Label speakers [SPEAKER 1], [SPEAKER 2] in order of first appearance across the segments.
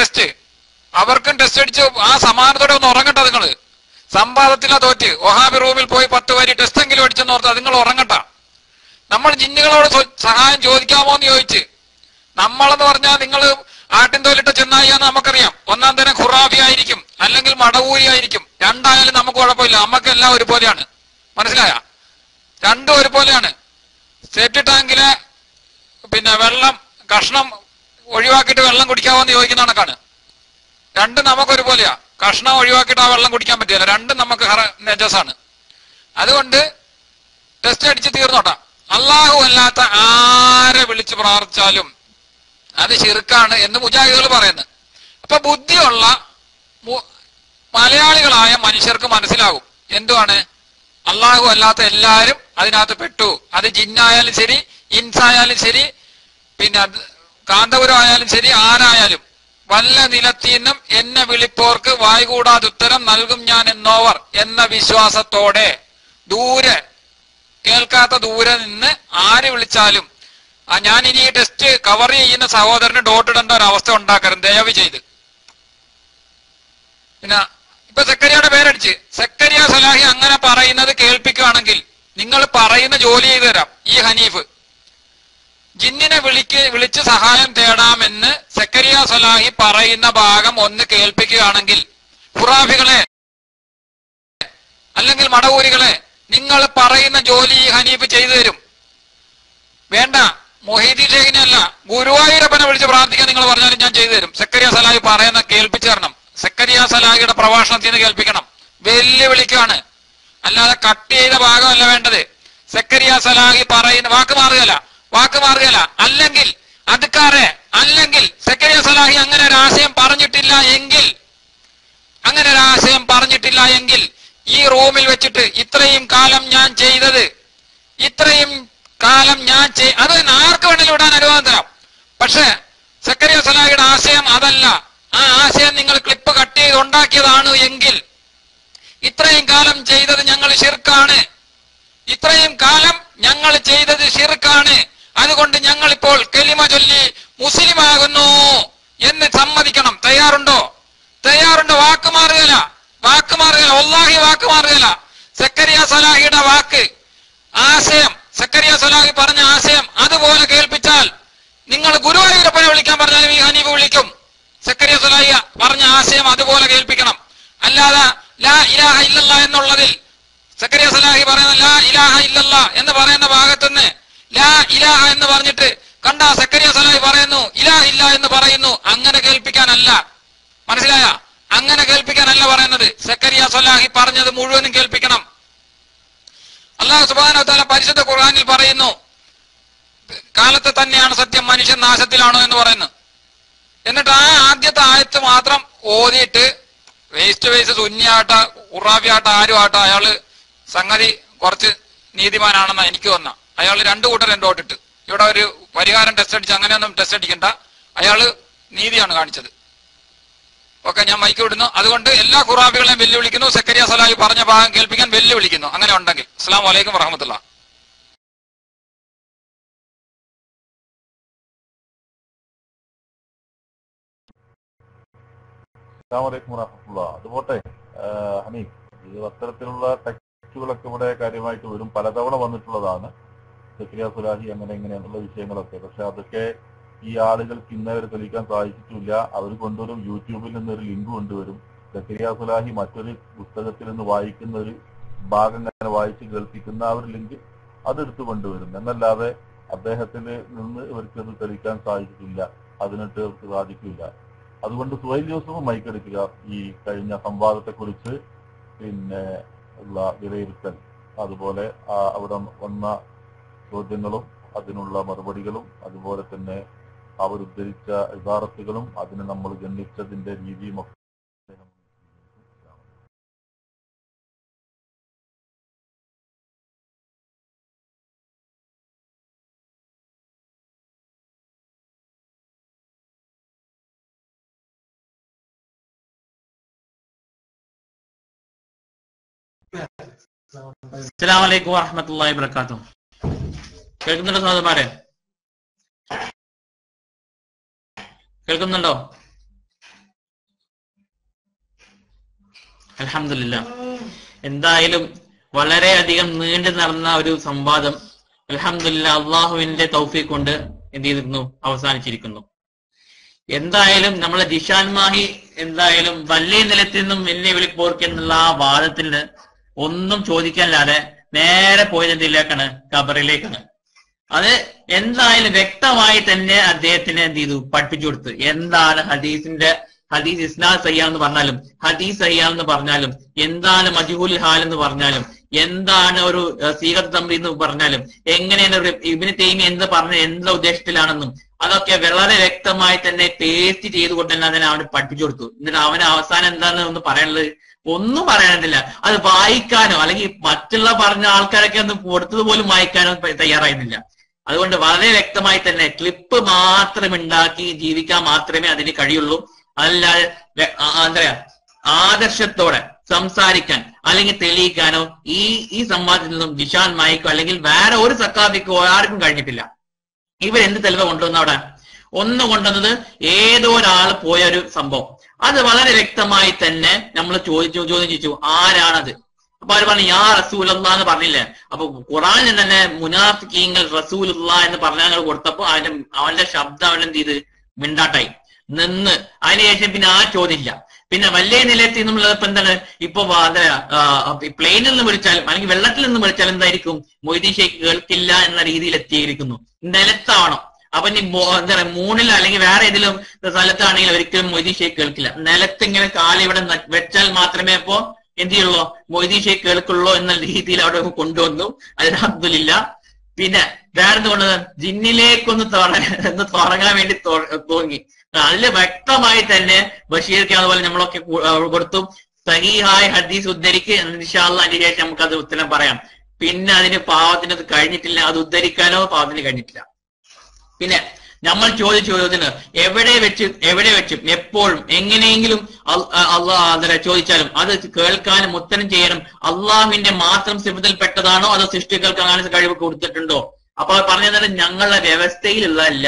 [SPEAKER 1] Test അവർക്കും test അടിച്ച് ആ സമാനത്തോടെ ഒന്ന് ഉറങ്ങട്ടെ നിങ്ങള് സമ്പാദത്തിലാ തോറ്റ് ഒഹാബി റൂമിൽ പോയി പത്ത് വരി ടെസ്റ്റ് എങ്കിലും അടിച്ചെന്ന് ഓർത്ത് നിങ്ങൾ ഉറങ്ങട്ട നമ്മൾ ജിന്നുകളോട് സ്വ- സഹായം ചോദിക്കാമോ എന്ന് ചോദിച്ച് നമ്മളെന്ന് പറഞ്ഞാൽ നിങ്ങൾ ആട്ടിൻ തോലിട്ട ചെന്നായിയാന്ന് നമുക്കറിയാം ഒന്നാം തരം ഖുറാബി ആയിരിക്കും അല്ലെങ്കിൽ മടവൂരി ആയിരിക്കും രണ്ടായാലും നമുക്ക് കുഴപ്പമില്ല നമുക്കെല്ലാം ഒരുപോലെയാണ് മനസ്സിലായ രണ്ടും ഒരുപോലെയാണ് സെറ്റ് ടാങ്കിലെ പിന്നെ വെള്ളം കഷ്ണം ഒഴിവാക്കിയിട്ട് വെള്ളം കുടിക്കാവോ എന്ന് ചോദിക്കുന്ന കണക്കാണ് രണ്ടും നമുക്ക് ഒരുപോലെയാ കഷ്ണം ഒഴിവാക്കിയിട്ട് ആ വെള്ളം കുടിക്കാൻ പറ്റില്ല രണ്ടും നമുക്ക് ഹറ- നജസാണ് അതുകൊണ്ട് ടെസ്റ്റ് അടിച്ച് തീർന്നോട്ടാ അള്ളാഹു അല്ലാത്ത ആരെ വിളിച്ച് പ്രാർത്ഥിച്ചാലും അത് ശിർക്കാണ് എന്ന് മുജാഹിദുകൾ പറയുന്നത് അപ്പൊ ബുദ്ധിയുള്ള മു- മലയാളികളായ മനുഷ്യർക്ക് മനസ്സിലാകും എന്തുവാണ് അള്ളാഹു അല്ലാത്ത എല്ലാവരും അതിനകത്ത് പെട്ടു അത് ജിന്നായാലും ശരി ഇൻസായാലും ശരി പിന്നെ അത് കാന്തപുരം ആയാലും ശരി ആരായാലും വല്ല നിലത്തിന്നും എന്നെ വിളിപ്പോർക്ക് വായ്കൂടാതെ ഉത്തരം നൽകും ഞാൻ എന്നോവർ എന്ന വിശ്വാസത്തോടെ ദൂരെ കേൾക്കാത്ത ദൂരെ നിന്ന് ആര് വിളിച്ചാലും ആ ഞാൻ ഇനി ഈ ടെസ്റ്റ് കവർ ചെയ്യുന്ന സഹോദരന് ഡോട്ട് ഇടേണ്ട ഒരു അവസ്ഥ ഉണ്ടാക്കരുത് ദയവ് ചെയ്ത് പിന്നെ ഇപ്പൊ സെക്കരിയുടെ പേരടിച്ച് സെക്കരിയ സലാഹി അങ്ങനെ പറയുന്നത് കേൾപ്പിക്കുകയാണെങ്കിൽ നിങ്ങൾ പറയുന്ന ജോലി ചെയ്തു തരാം ഈ ഹനീഫ് ജിന്നിനെ വിളിക്ക് വിളിച്ച് സഹായം തേടാമെന്ന് സെക്കരിയ സലാഹി പറയുന്ന ഭാഗം ഒന്ന് കേൾപ്പിക്കുകയാണെങ്കിൽ ഖുറാഫികളെ അല്ലെങ്കിൽ മടവൂരികളെ നിങ്ങൾ പറയുന്ന ജോലി ഈ ഹനീഫ് ചെയ്തു തരും വേണ്ട മൊഹീദി ഷേഖിനെ അല്ല ഗുരുവായൂരപ്പനെ വിളിച്ച് പ്രാർത്ഥിക്കാൻ നിങ്ങൾ പറഞ്ഞാലും ഞാൻ ചെയ്തു തരും സെക്കരിയ സലാഹി പറയുന്ന കേൾപ്പിച്ചു തരണം സെക്കരിയ സലാഹിയുടെ പ്രഭാഷണത്തിൽ നിന്ന് കേൾപ്പിക്കണം വെല്ലുവിളിക്കാണ് അല്ലാതെ കട്ട് ചെയ്ത ഭാഗമല്ല വേണ്ടത് സെക്കരിയ സലാഹി പറയുന്ന വാക്ക് മാറുകയല്ല വാക്ക് മാറുകയല്ല അല്ലെങ്കിൽ അതുക്കാരെ അല്ലെങ്കിൽ സെക്കരിയ സലാഹി അങ്ങനെ ഒരു ആശയം പറഞ്ഞിട്ടില്ല എങ്കിൽ അങ്ങനെ ഒരു ആശയം പറഞ്ഞിട്ടില്ല എങ്കിൽ ഈ റൂമിൽ വെച്ചിട്ട് ഇത്രയും കാലം ഞാൻ ചെയ്തത് ഇത്രയും കാലം ഞാൻ ചെയ് അത് ആർക്ക് വേണമെങ്കിലും ഇടാൻ അനുവാദം തരാം പക്ഷെ സക്കരിയ സലാഹിയുടെ ആശയം അതല്ല ആ ആശയം നിങ്ങൾ ക്ലിപ്പ് കട്ട് ചെയ്ത് ഉണ്ടാക്കിയതാണ് എങ്കിൽ ഇത്രയും കാലം ചെയ്തത് ഞങ്ങൾ ഷിർക്കാണ് ഇത്രയും കാലം ഞങ്ങൾ ചെയ്തത് ഷിർക്കാണ് അതുകൊണ്ട് ഞങ്ങൾ ഇപ്പോൾ കെലിമ ചൊല്ലി മുസ്ലിം ആകുന്നു എന്ന് സമ്മതിക്കണം തയ്യാറുണ്ടോ തയ്യാറുണ്ടോ വാക്ക് മാറുകയില്ല വാക്ക് മാറുകയില്ല ഒല്ലാഹി വാക്ക് മാറുകയില്ല സക്കരിയ സലാഹിയുടെ വാക്ക് ആശയം സക്കരിയ സലാഹി പറഞ്ഞ ആശയം അതുപോലെ കേൾപ്പിച്ചാൽ നിങ്ങൾ ഗുരുവായൂരപ്പനെ വിളിക്കാൻ പറഞ്ഞാലും ഈ ഹനീഫ് വിളിക്കും സക്കരിയ സലാഹി പറഞ്ഞ ആശയം അതുപോലെ കേൾപ്പിക്കണം അല്ലാതെ ലാ ഇലാഹ ഇല്ലല്ല എന്നുള്ളതിൽ സക്കരിയ സലാഹി പറയുന്ന ലാ ഇലാഹ ഇല്ലല്ല എന്ന് പറയുന്ന ഭാഗത്തുനിന്ന് ലാ ഇലാഹ എന്ന് പറഞ്ഞിട്ട് കണ്ട സക്കരിയ സലാഹി പറയുന്നു ഇലാഹ ഇല്ല എന്ന് പറയുന്നു അങ്ങനെ കേൾപ്പിക്കാനല്ല മനസ്സിലായ അങ്ങനെ കേൾപ്പിക്കാനല്ല പറയുന്നത് സക്കരിയ സലാഹി പറഞ്ഞത് മുഴുവനും കേൾപ്പിക്കണം അള്ളാഹു സുബാന താല പരിശുദ്ധ ഖുർആനിൽ പറയുന്നു കാലത്ത് തന്നെയാണ് സത്യം മനുഷ്യൻ നാശത്തിലാണോ എന്ന് പറയുന്നു എന്നിട്ട് ആ ആദ്യത്തെ ആയത്ത് മാത്രം ഓതിയിട്ട് വേസ്റ്റ് വേസ്റ്റ് സുന്നിയാട്ട ഉറാബിയാട്ട ആരും ആട്ട അയാള് സംഗതി കുറച്ച് നീതിമാനാണെന്ന് എനിക്ക് വന്ന അയാൾ രണ്ടു കൂട്ടർ രണ്ട് വോട്ടിട്ട് ഇവിടെ ഒരു പരിഹാരം ടെസ്റ്റ് അടിച്ച് അങ്ങനെയൊന്നും ടെസ്റ്റ് അടിക്കണ്ട അയാള് നീതിയാണ് കാണിച്ചത് ഓക്കെ ഞാൻ മൈക്ക് വിടുന്നു അതുകൊണ്ട് എല്ലാ ഖുറാബികളെയും വെല്ലുവിളിക്കുന്നു സക്കരിയ സലാഹി പറഞ്ഞ ഭാഗം കേൾപ്പിക്കാൻ വെല്ലുവിളിക്കുന്നു അങ്ങനെ ഉണ്ടെങ്കിൽ അസ്സാം വലൈക്കും വറഹമത്തുള്ള
[SPEAKER 2] അസ്സാമലൈക്കും വറഹമുല്ല അത് പോട്ടെ ആ, ഹനീഫ് ഇത് അത്തരത്തിലുള്ള ടെക്സ്റ്റുകളൊക്കെ ഇവിടെ കാര്യമായിട്ട് വരും പലതവണ വന്നിട്ടുള്ളതാണ് സക്രിയ സുലാഹി അങ്ങനെ ഇങ്ങനെയുള്ള വിഷയങ്ങളൊക്കെ പക്ഷെ അതൊക്കെ ഈ ആളുകൾക്ക് ഇന്നേ വരെ തെളിയിക്കാൻ സാധിച്ചിട്ടില്ല അവർ കൊണ്ടുവരും യൂട്യൂബിൽ നിന്ന് ഒരു ലിങ്ക് കൊണ്ടുവരും സക്രിയ സുലാഹി മറ്റൊരു പുസ്തകത്തിൽ നിന്ന് വായിക്കുന്ന ഒരു ഭാഗം ഇങ്ങനെ വായിച്ച് കേൾപ്പിക്കുന്ന ആ ഒരു ലിങ്ക് അതെടുത്ത് കൊണ്ടുവരും എന്നല്ലാതെ അദ്ദേഹത്തിന് നിന്ന് ഇവർക്ക് അത് തെളിയിക്കാൻ സാധിച്ചിട്ടില്ല അതിനിട്ട് അവർക്ക് സാധിക്കില്ല അതുകൊണ്ട് സുഹൈൽ യൂസഫ് മൈക്കെടുക്കുക ഈ കഴിഞ്ഞ സംവാദത്തെക്കുറിച്ച് പിന്നെ ഉള്ള വിലയിരുത്തൽ അതുപോലെ ആ അവിടെ വന്ന ചോദ്യങ്ങളും അതിനുള്ള മറുപടികളും അതുപോലെ തന്നെ അവർ ഉദ്ധരിച്ച ഇബാറത്തുകളും അതിനെ നമ്മൾ ഗണ്ണിച്ചതിന്റെ രീതിയും ഒക്കെ അദ്ദേഹം
[SPEAKER 3] അസ്സലാമു അലൈക്കും വറഹ്മത്തുള്ളാഹി വബറകാതുഹു കേൾക്കുന്നുണ്ടോ സഹോദരന്മാരെ കേൾക്കുന്നുണ്ടോ അലഹമില്ല എന്തായാലും വളരെയധികം നീണ്ടു നടന്ന ഒരു സംവാദം അലഹമില്ല അള്ളാഹുവിന്റെ തൗഫീഖ് കൊണ്ട് എന്ത് ചെയ്തിരുന്നു അവസാനിച്ചിരിക്കുന്നു എന്തായാലും നമ്മളെ ജിഷാൻ മാഹി എന്തായാലും വലിയ നിലത്തിൽ നിന്നും വെല്ലുവിളി പോർക്കെന്നുള്ള ആ വാദത്തിന് ഒന്നും ചോദിക്കാനില്ലാതെ നേരെ പോയത് എന്തിലേക്കാണ് ഖബറിലേക്കാണ് അത് എന്തായാലും വ്യക്തമായി തന്നെ അദ്ദേഹത്തിന് എന്ത് ചെയ്തു പഠിപ്പിച്ചു കൊടുത്ത് എന്താണ് ഹദീസിന്റെ ഹദീസ് ഇസ്നാദ് സയ്യാന്ന് പറഞ്ഞാലും ഹദീസ് സയ്യാന്ന് പറഞ്ഞാലും എന്താണ് മജുഹുൽ ഹാൽ എന്ന് പറഞ്ഞാലും എന്താണ് ഒരു സീഗത്ത് തമ്പി എന്ന് പറഞ്ഞാലും എങ്ങനെയാണ് ഒരു ഇബിന് തേമി എന്ത് പറഞ്ഞ എന്ത് ഉദ്ദേശത്തിലാണെന്നും അതൊക്കെ വളരെ വ്യക്തമായി തന്നെ പേസ്റ്റ് ചെയ്തുകൊണ്ട് തന്നെ അതിനെ അവന് പഠിപ്പിച്ചു കൊടുത്തു എന്നിട്ട് അവന് അവസാനം എന്താണ് ഒന്ന് പറയാനുള്ളത് ഒന്നും പറയാനില്ല അത് വായിക്കാനോ അല്ലെങ്കിൽ മറ്റുള്ള പറഞ്ഞ ആൾക്കാരൊക്കെ ഒന്ന് കൊടുത്തത് പോലും വായിക്കാനോ തയ്യാറായിരുന്നില്ല അതുകൊണ്ട് വളരെ വ്യക്തമായി തന്നെ ക്ലിപ്പ് മാത്രം ഉണ്ടാക്കി ജീവിക്കാൻ മാത്രമേ അതിന് കഴിയുള്ളൂ അല്ലാതെ വെ- ആ- എന്താ പറയാ ആദർശത്തോടെ സംസാരിക്കാൻ അല്ലെങ്കിൽ തെളിയിക്കാനോ ഈ ഈ സംവാദത്തിൽ നിന്നും ജിഷാൻ മായിക്കോ അല്ലെങ്കിൽ വേറെ ഒരു സക്കാബിക്കോ ആർക്കും കഴിഞ്ഞിട്ടില്ല ഇവർ എന്ത് തെളിവ് കൊണ്ടുവന്ന അവിടെ ഒന്ന് കൊണ്ടുവന്നത് ഏതോ ഒരാൾ പോയ ഒരു സംഭവം അത് വളരെ വ്യക്തമായി തന്നെ നമ്മൾ ചോദിച്ചു ചോദ്യം ചോദിച്ചു ആരാണത് അപ്പൊ അവർ പറഞ്ഞു യാ റസൂലുള്ള എന്ന് പറഞ്ഞില്ലേ അപ്പൊ ഖുറാനിൽ തന്നെ മുനാഫിക്കീങ്ങൾ റസൂലുള്ള എന്ന് പറഞ്ഞാൽ കൊടുത്തപ്പോ അവന്റെ അവന്റെ ശബ്ദം അവൻ എന്ത് ചെയ്ത് മിണ്ടാട്ടായി നിന്ന് അതിനുശേഷം പിന്നെ ആ ചോദ്യമില്ല പിന്നെ വലിയ നിലയത്തിൽ നിന്നുള്ള ഇപ്പൊ എന്താണ് ഇപ്പൊ വാ- എന്താ പ്ലെയിനിൽ നിന്ന് വിളിച്ചാലും അല്ലെങ്കിൽ വെള്ളത്തിൽ നിന്ന് വിളിച്ചാലും എന്തായിരിക്കും മൊയ്തീൻ ഷേഖ് കേൾക്കില്ല എന്ന രീതിയിൽ എത്തിയിരിക്കുന്നു നിലത്താവണം അപ്പൊ ഇനി മോ- എന്താ പറയാ മൂണിൽ അല്ലെങ്കിൽ വേറെ ഏതെങ്കിലും സ്ഥലത്താണെങ്കിൽ ഒരിക്കലും മൊയ്തീൻ ഷേഖ് കേൾക്കില്ല നിലത്ത് ഇങ്ങനെ കാല് ഇവിടെ ന- വെച്ചാൽ മാത്രമേ അപ്പോ എന്ത് ചെയ്യുള്ളൂ മൊയ്തീൻ ഷേഖ് കേൾക്കുള്ളൂ എന്ന രീതിയിൽ അവിടെ കൊണ്ടുവന്നു അലഹമില്ല പിന്നെ വേറെ കൊണ്ട് ജിന്നിലേക്കൊന്ന് തുടങ്ങ ഒന്ന് തുടങ്ങാൻ വേണ്ടി തൊ- തോന്നി അതില് വ്യക്തമായി തന്നെ ബഷീർക്ക് അതുപോലെ നമ്മളൊക്കെ കു- ആ, കൊടുത്തു സഹീഹായ ഹദീസ് ഉദ്ധരിക്ക് ഇൻഷാല്ല അതിന് ശേഷം നമുക്ക് അത് ഉത്തരം പറയാം പിന്നെ അതിന് പാവത്തിന് അത് കഴിഞ്ഞിട്ടില്ല അത് ഉദ്ധരിക്കാനോ പാവത്തിന് കഴിഞ്ഞിട്ടില്ല പിന്നെ നമ്മൾ ചോദിച്ച ചോദ്യത്തിന് എവിടെ വെച്ച് എവിടെ വെച്ചും എപ്പോഴും എങ്ങനെയെങ്കിലും അള്ളാഹ് ചോദിച്ചാലും അത് കേൾക്കാനും ഉത്തരം ചെയ്യാനും അള്ളാഹുവിന്റെ മാത്രം സിബത്തിൽപ്പെട്ടതാണോ അതോ സൃഷ്ടികൾക്ക് അങ്ങനെ കഴിവ് കൊടുത്തിട്ടുണ്ടോ അപ്പൊ പറഞ്ഞത് ഞങ്ങളുടെ വ്യവസ്ഥയിലുള്ളതല്ല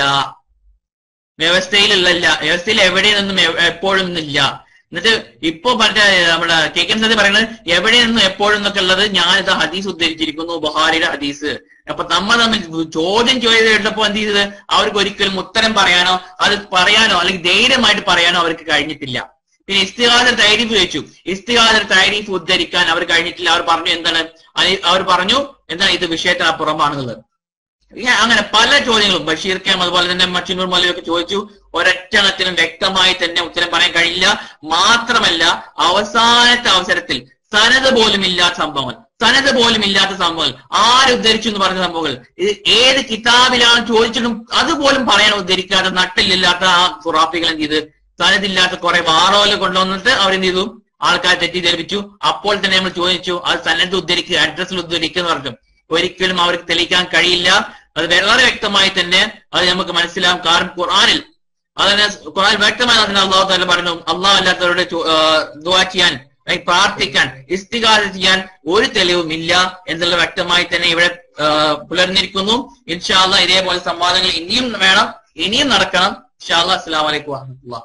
[SPEAKER 3] വ്യവസ്ഥയിലുള്ളല്ല വ്യവസ്ഥയിൽ എവിടെ നിന്നും എ- എപ്പോഴും ഒന്നുമില്ല എന്നിട്ട് ഇപ്പൊ പറഞ്ഞ നമ്മുടെ കെ കെ സതി പറയുന്നത് എവിടെ നിന്നും എപ്പോഴും എന്നൊക്കെ ഉള്ളത് ഞാനിത് ഹദീസ് ഉദ്ധരിച്ചിരിക്കുന്നു ബുഹാരിയുടെ ഹദീസ് അപ്പൊ നമ്മൾ തമ്മിൽ ചോദ്യം ചെയ്ത് കേട്ടപ്പോ എന്ത് ചെയ്തത് അവർക്ക് ഒരിക്കലും ഉത്തരം പറയാനോ അത് പറയാനോ അല്ലെങ്കിൽ ധൈര്യമായിട്ട് പറയാനോ അവർക്ക് കഴിഞ്ഞിട്ടില്ല പിന്നെ ഇസ്തിഹാദർ തൈരീഫ് ചോദിച്ചു ഇസ്തിഹാദർ തൈരീഫ് ഉദ്ധരിക്കാൻ അവർ കഴിഞ്ഞിട്ടില്ല അവർ പറഞ്ഞു എന്താണ് അത് അവർ പറഞ്ഞു എന്താണ് ഇത് വിഷയത്തിന് അപ്പുറമാണെന്നുള്ളത് ഇങ്ങനെ അങ്ങനെ പല ചോദ്യങ്ങളും ബഷീർ കെം അതുപോലെ തന്നെ മച്ചിനൂർ മൗലവിയൊക്കെ ചോദിച്ചു ഒരൊറ്റണത്തിനും വ്യക്തമായി തന്നെ ഉത്തരം പറയാൻ കഴിയില്ല മാത്രമല്ല അവസാനത്തെ അവസരത്തിൽ സനത് പോലും ഇല്ലാത്ത സംഭവങ്ങൾ സനത് പോലും ഇല്ലാത്ത സംഭവങ്ങൾ ആര് ഉദ്ധരിച്ചു എന്ന് പറഞ്ഞ സംഭവങ്ങൾ ഇത് ഏത് കിതാബിലാണ് ചോദിച്ചിട്ടും അതുപോലും പറയാൻ ഉദ്ധരിക്കാതെ നട്ടിലില്ലാത്ത ആ ഖുറാഫികൾ എന്ത് ചെയ്ത് സനതില്ലാത്ത കുറെ വാറോല് കൊണ്ടുവന്നിട്ട് അവരെന്ത് ചെയ്തു ആൾക്കാരെ തെറ്റിദ്ധരിപ്പിച്ചു അപ്പോൾ തന്നെ നമ്മൾ ചോദിച്ചു അത് സന്നദ്ധ ഉദ്ധരിക്കുക അഡ്രസ്സിൽ ഉദ്ധരിക്കുക എന്ന് പറഞ്ഞു ഒരിക്കലും അവർക്ക് തെളിയിക്കാൻ കഴിയില്ല അത് വളരെ വ്യക്തമായി തന്നെ അത് നമുക്ക് മനസ്സിലാവും കാരണം ഖുർആനിൽ അതിനെ ഖുർആൻ വ്യക്തമായി അതിന് അള്ളാഹു താല പറഞ്ഞു അള്ളാഹു അല്ലാത്തവരുടെ ചോ- ആ, ദുആ ചെയ്യാൻ അല്ലെങ്കിൽ പ്രാർത്ഥിക്കാൻ ഇസ്തികാര ചെയ്യാൻ ഒരു തെളിവും ഇല്ല എന്നുള്ള വ്യക്തമായി തന്നെ ഇവിടെ ആ, പുലർന്നിരിക്കുന്നു ഇൻഷാല്ല ഇതേപോലെ സംവാദങ്ങൾ ഇനിയും വേണം ഇനിയും നടക്കണം ഇൻഷാല്ല അസ്സലാമു അലൈക്കും വറഹ്മത്തുള്ളാഹി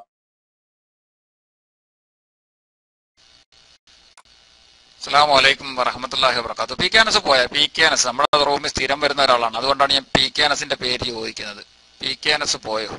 [SPEAKER 1] അസ്സാം വലൈക്കും വറഹമത്തല്ലാഹി വബർക്കാത്തു പി കെ അനസ് പോയ പി കെ അനസ് നമ്മുടെ റൂമിൽ സ്ഥിരം വരുന്ന ഒരാളാണ് അതുകൊണ്ടാണ് ഞാൻ പി കെ അനസിന്റെ പേര് ചോദിക്കുന്നത് പി കെ അനസ് പോയോ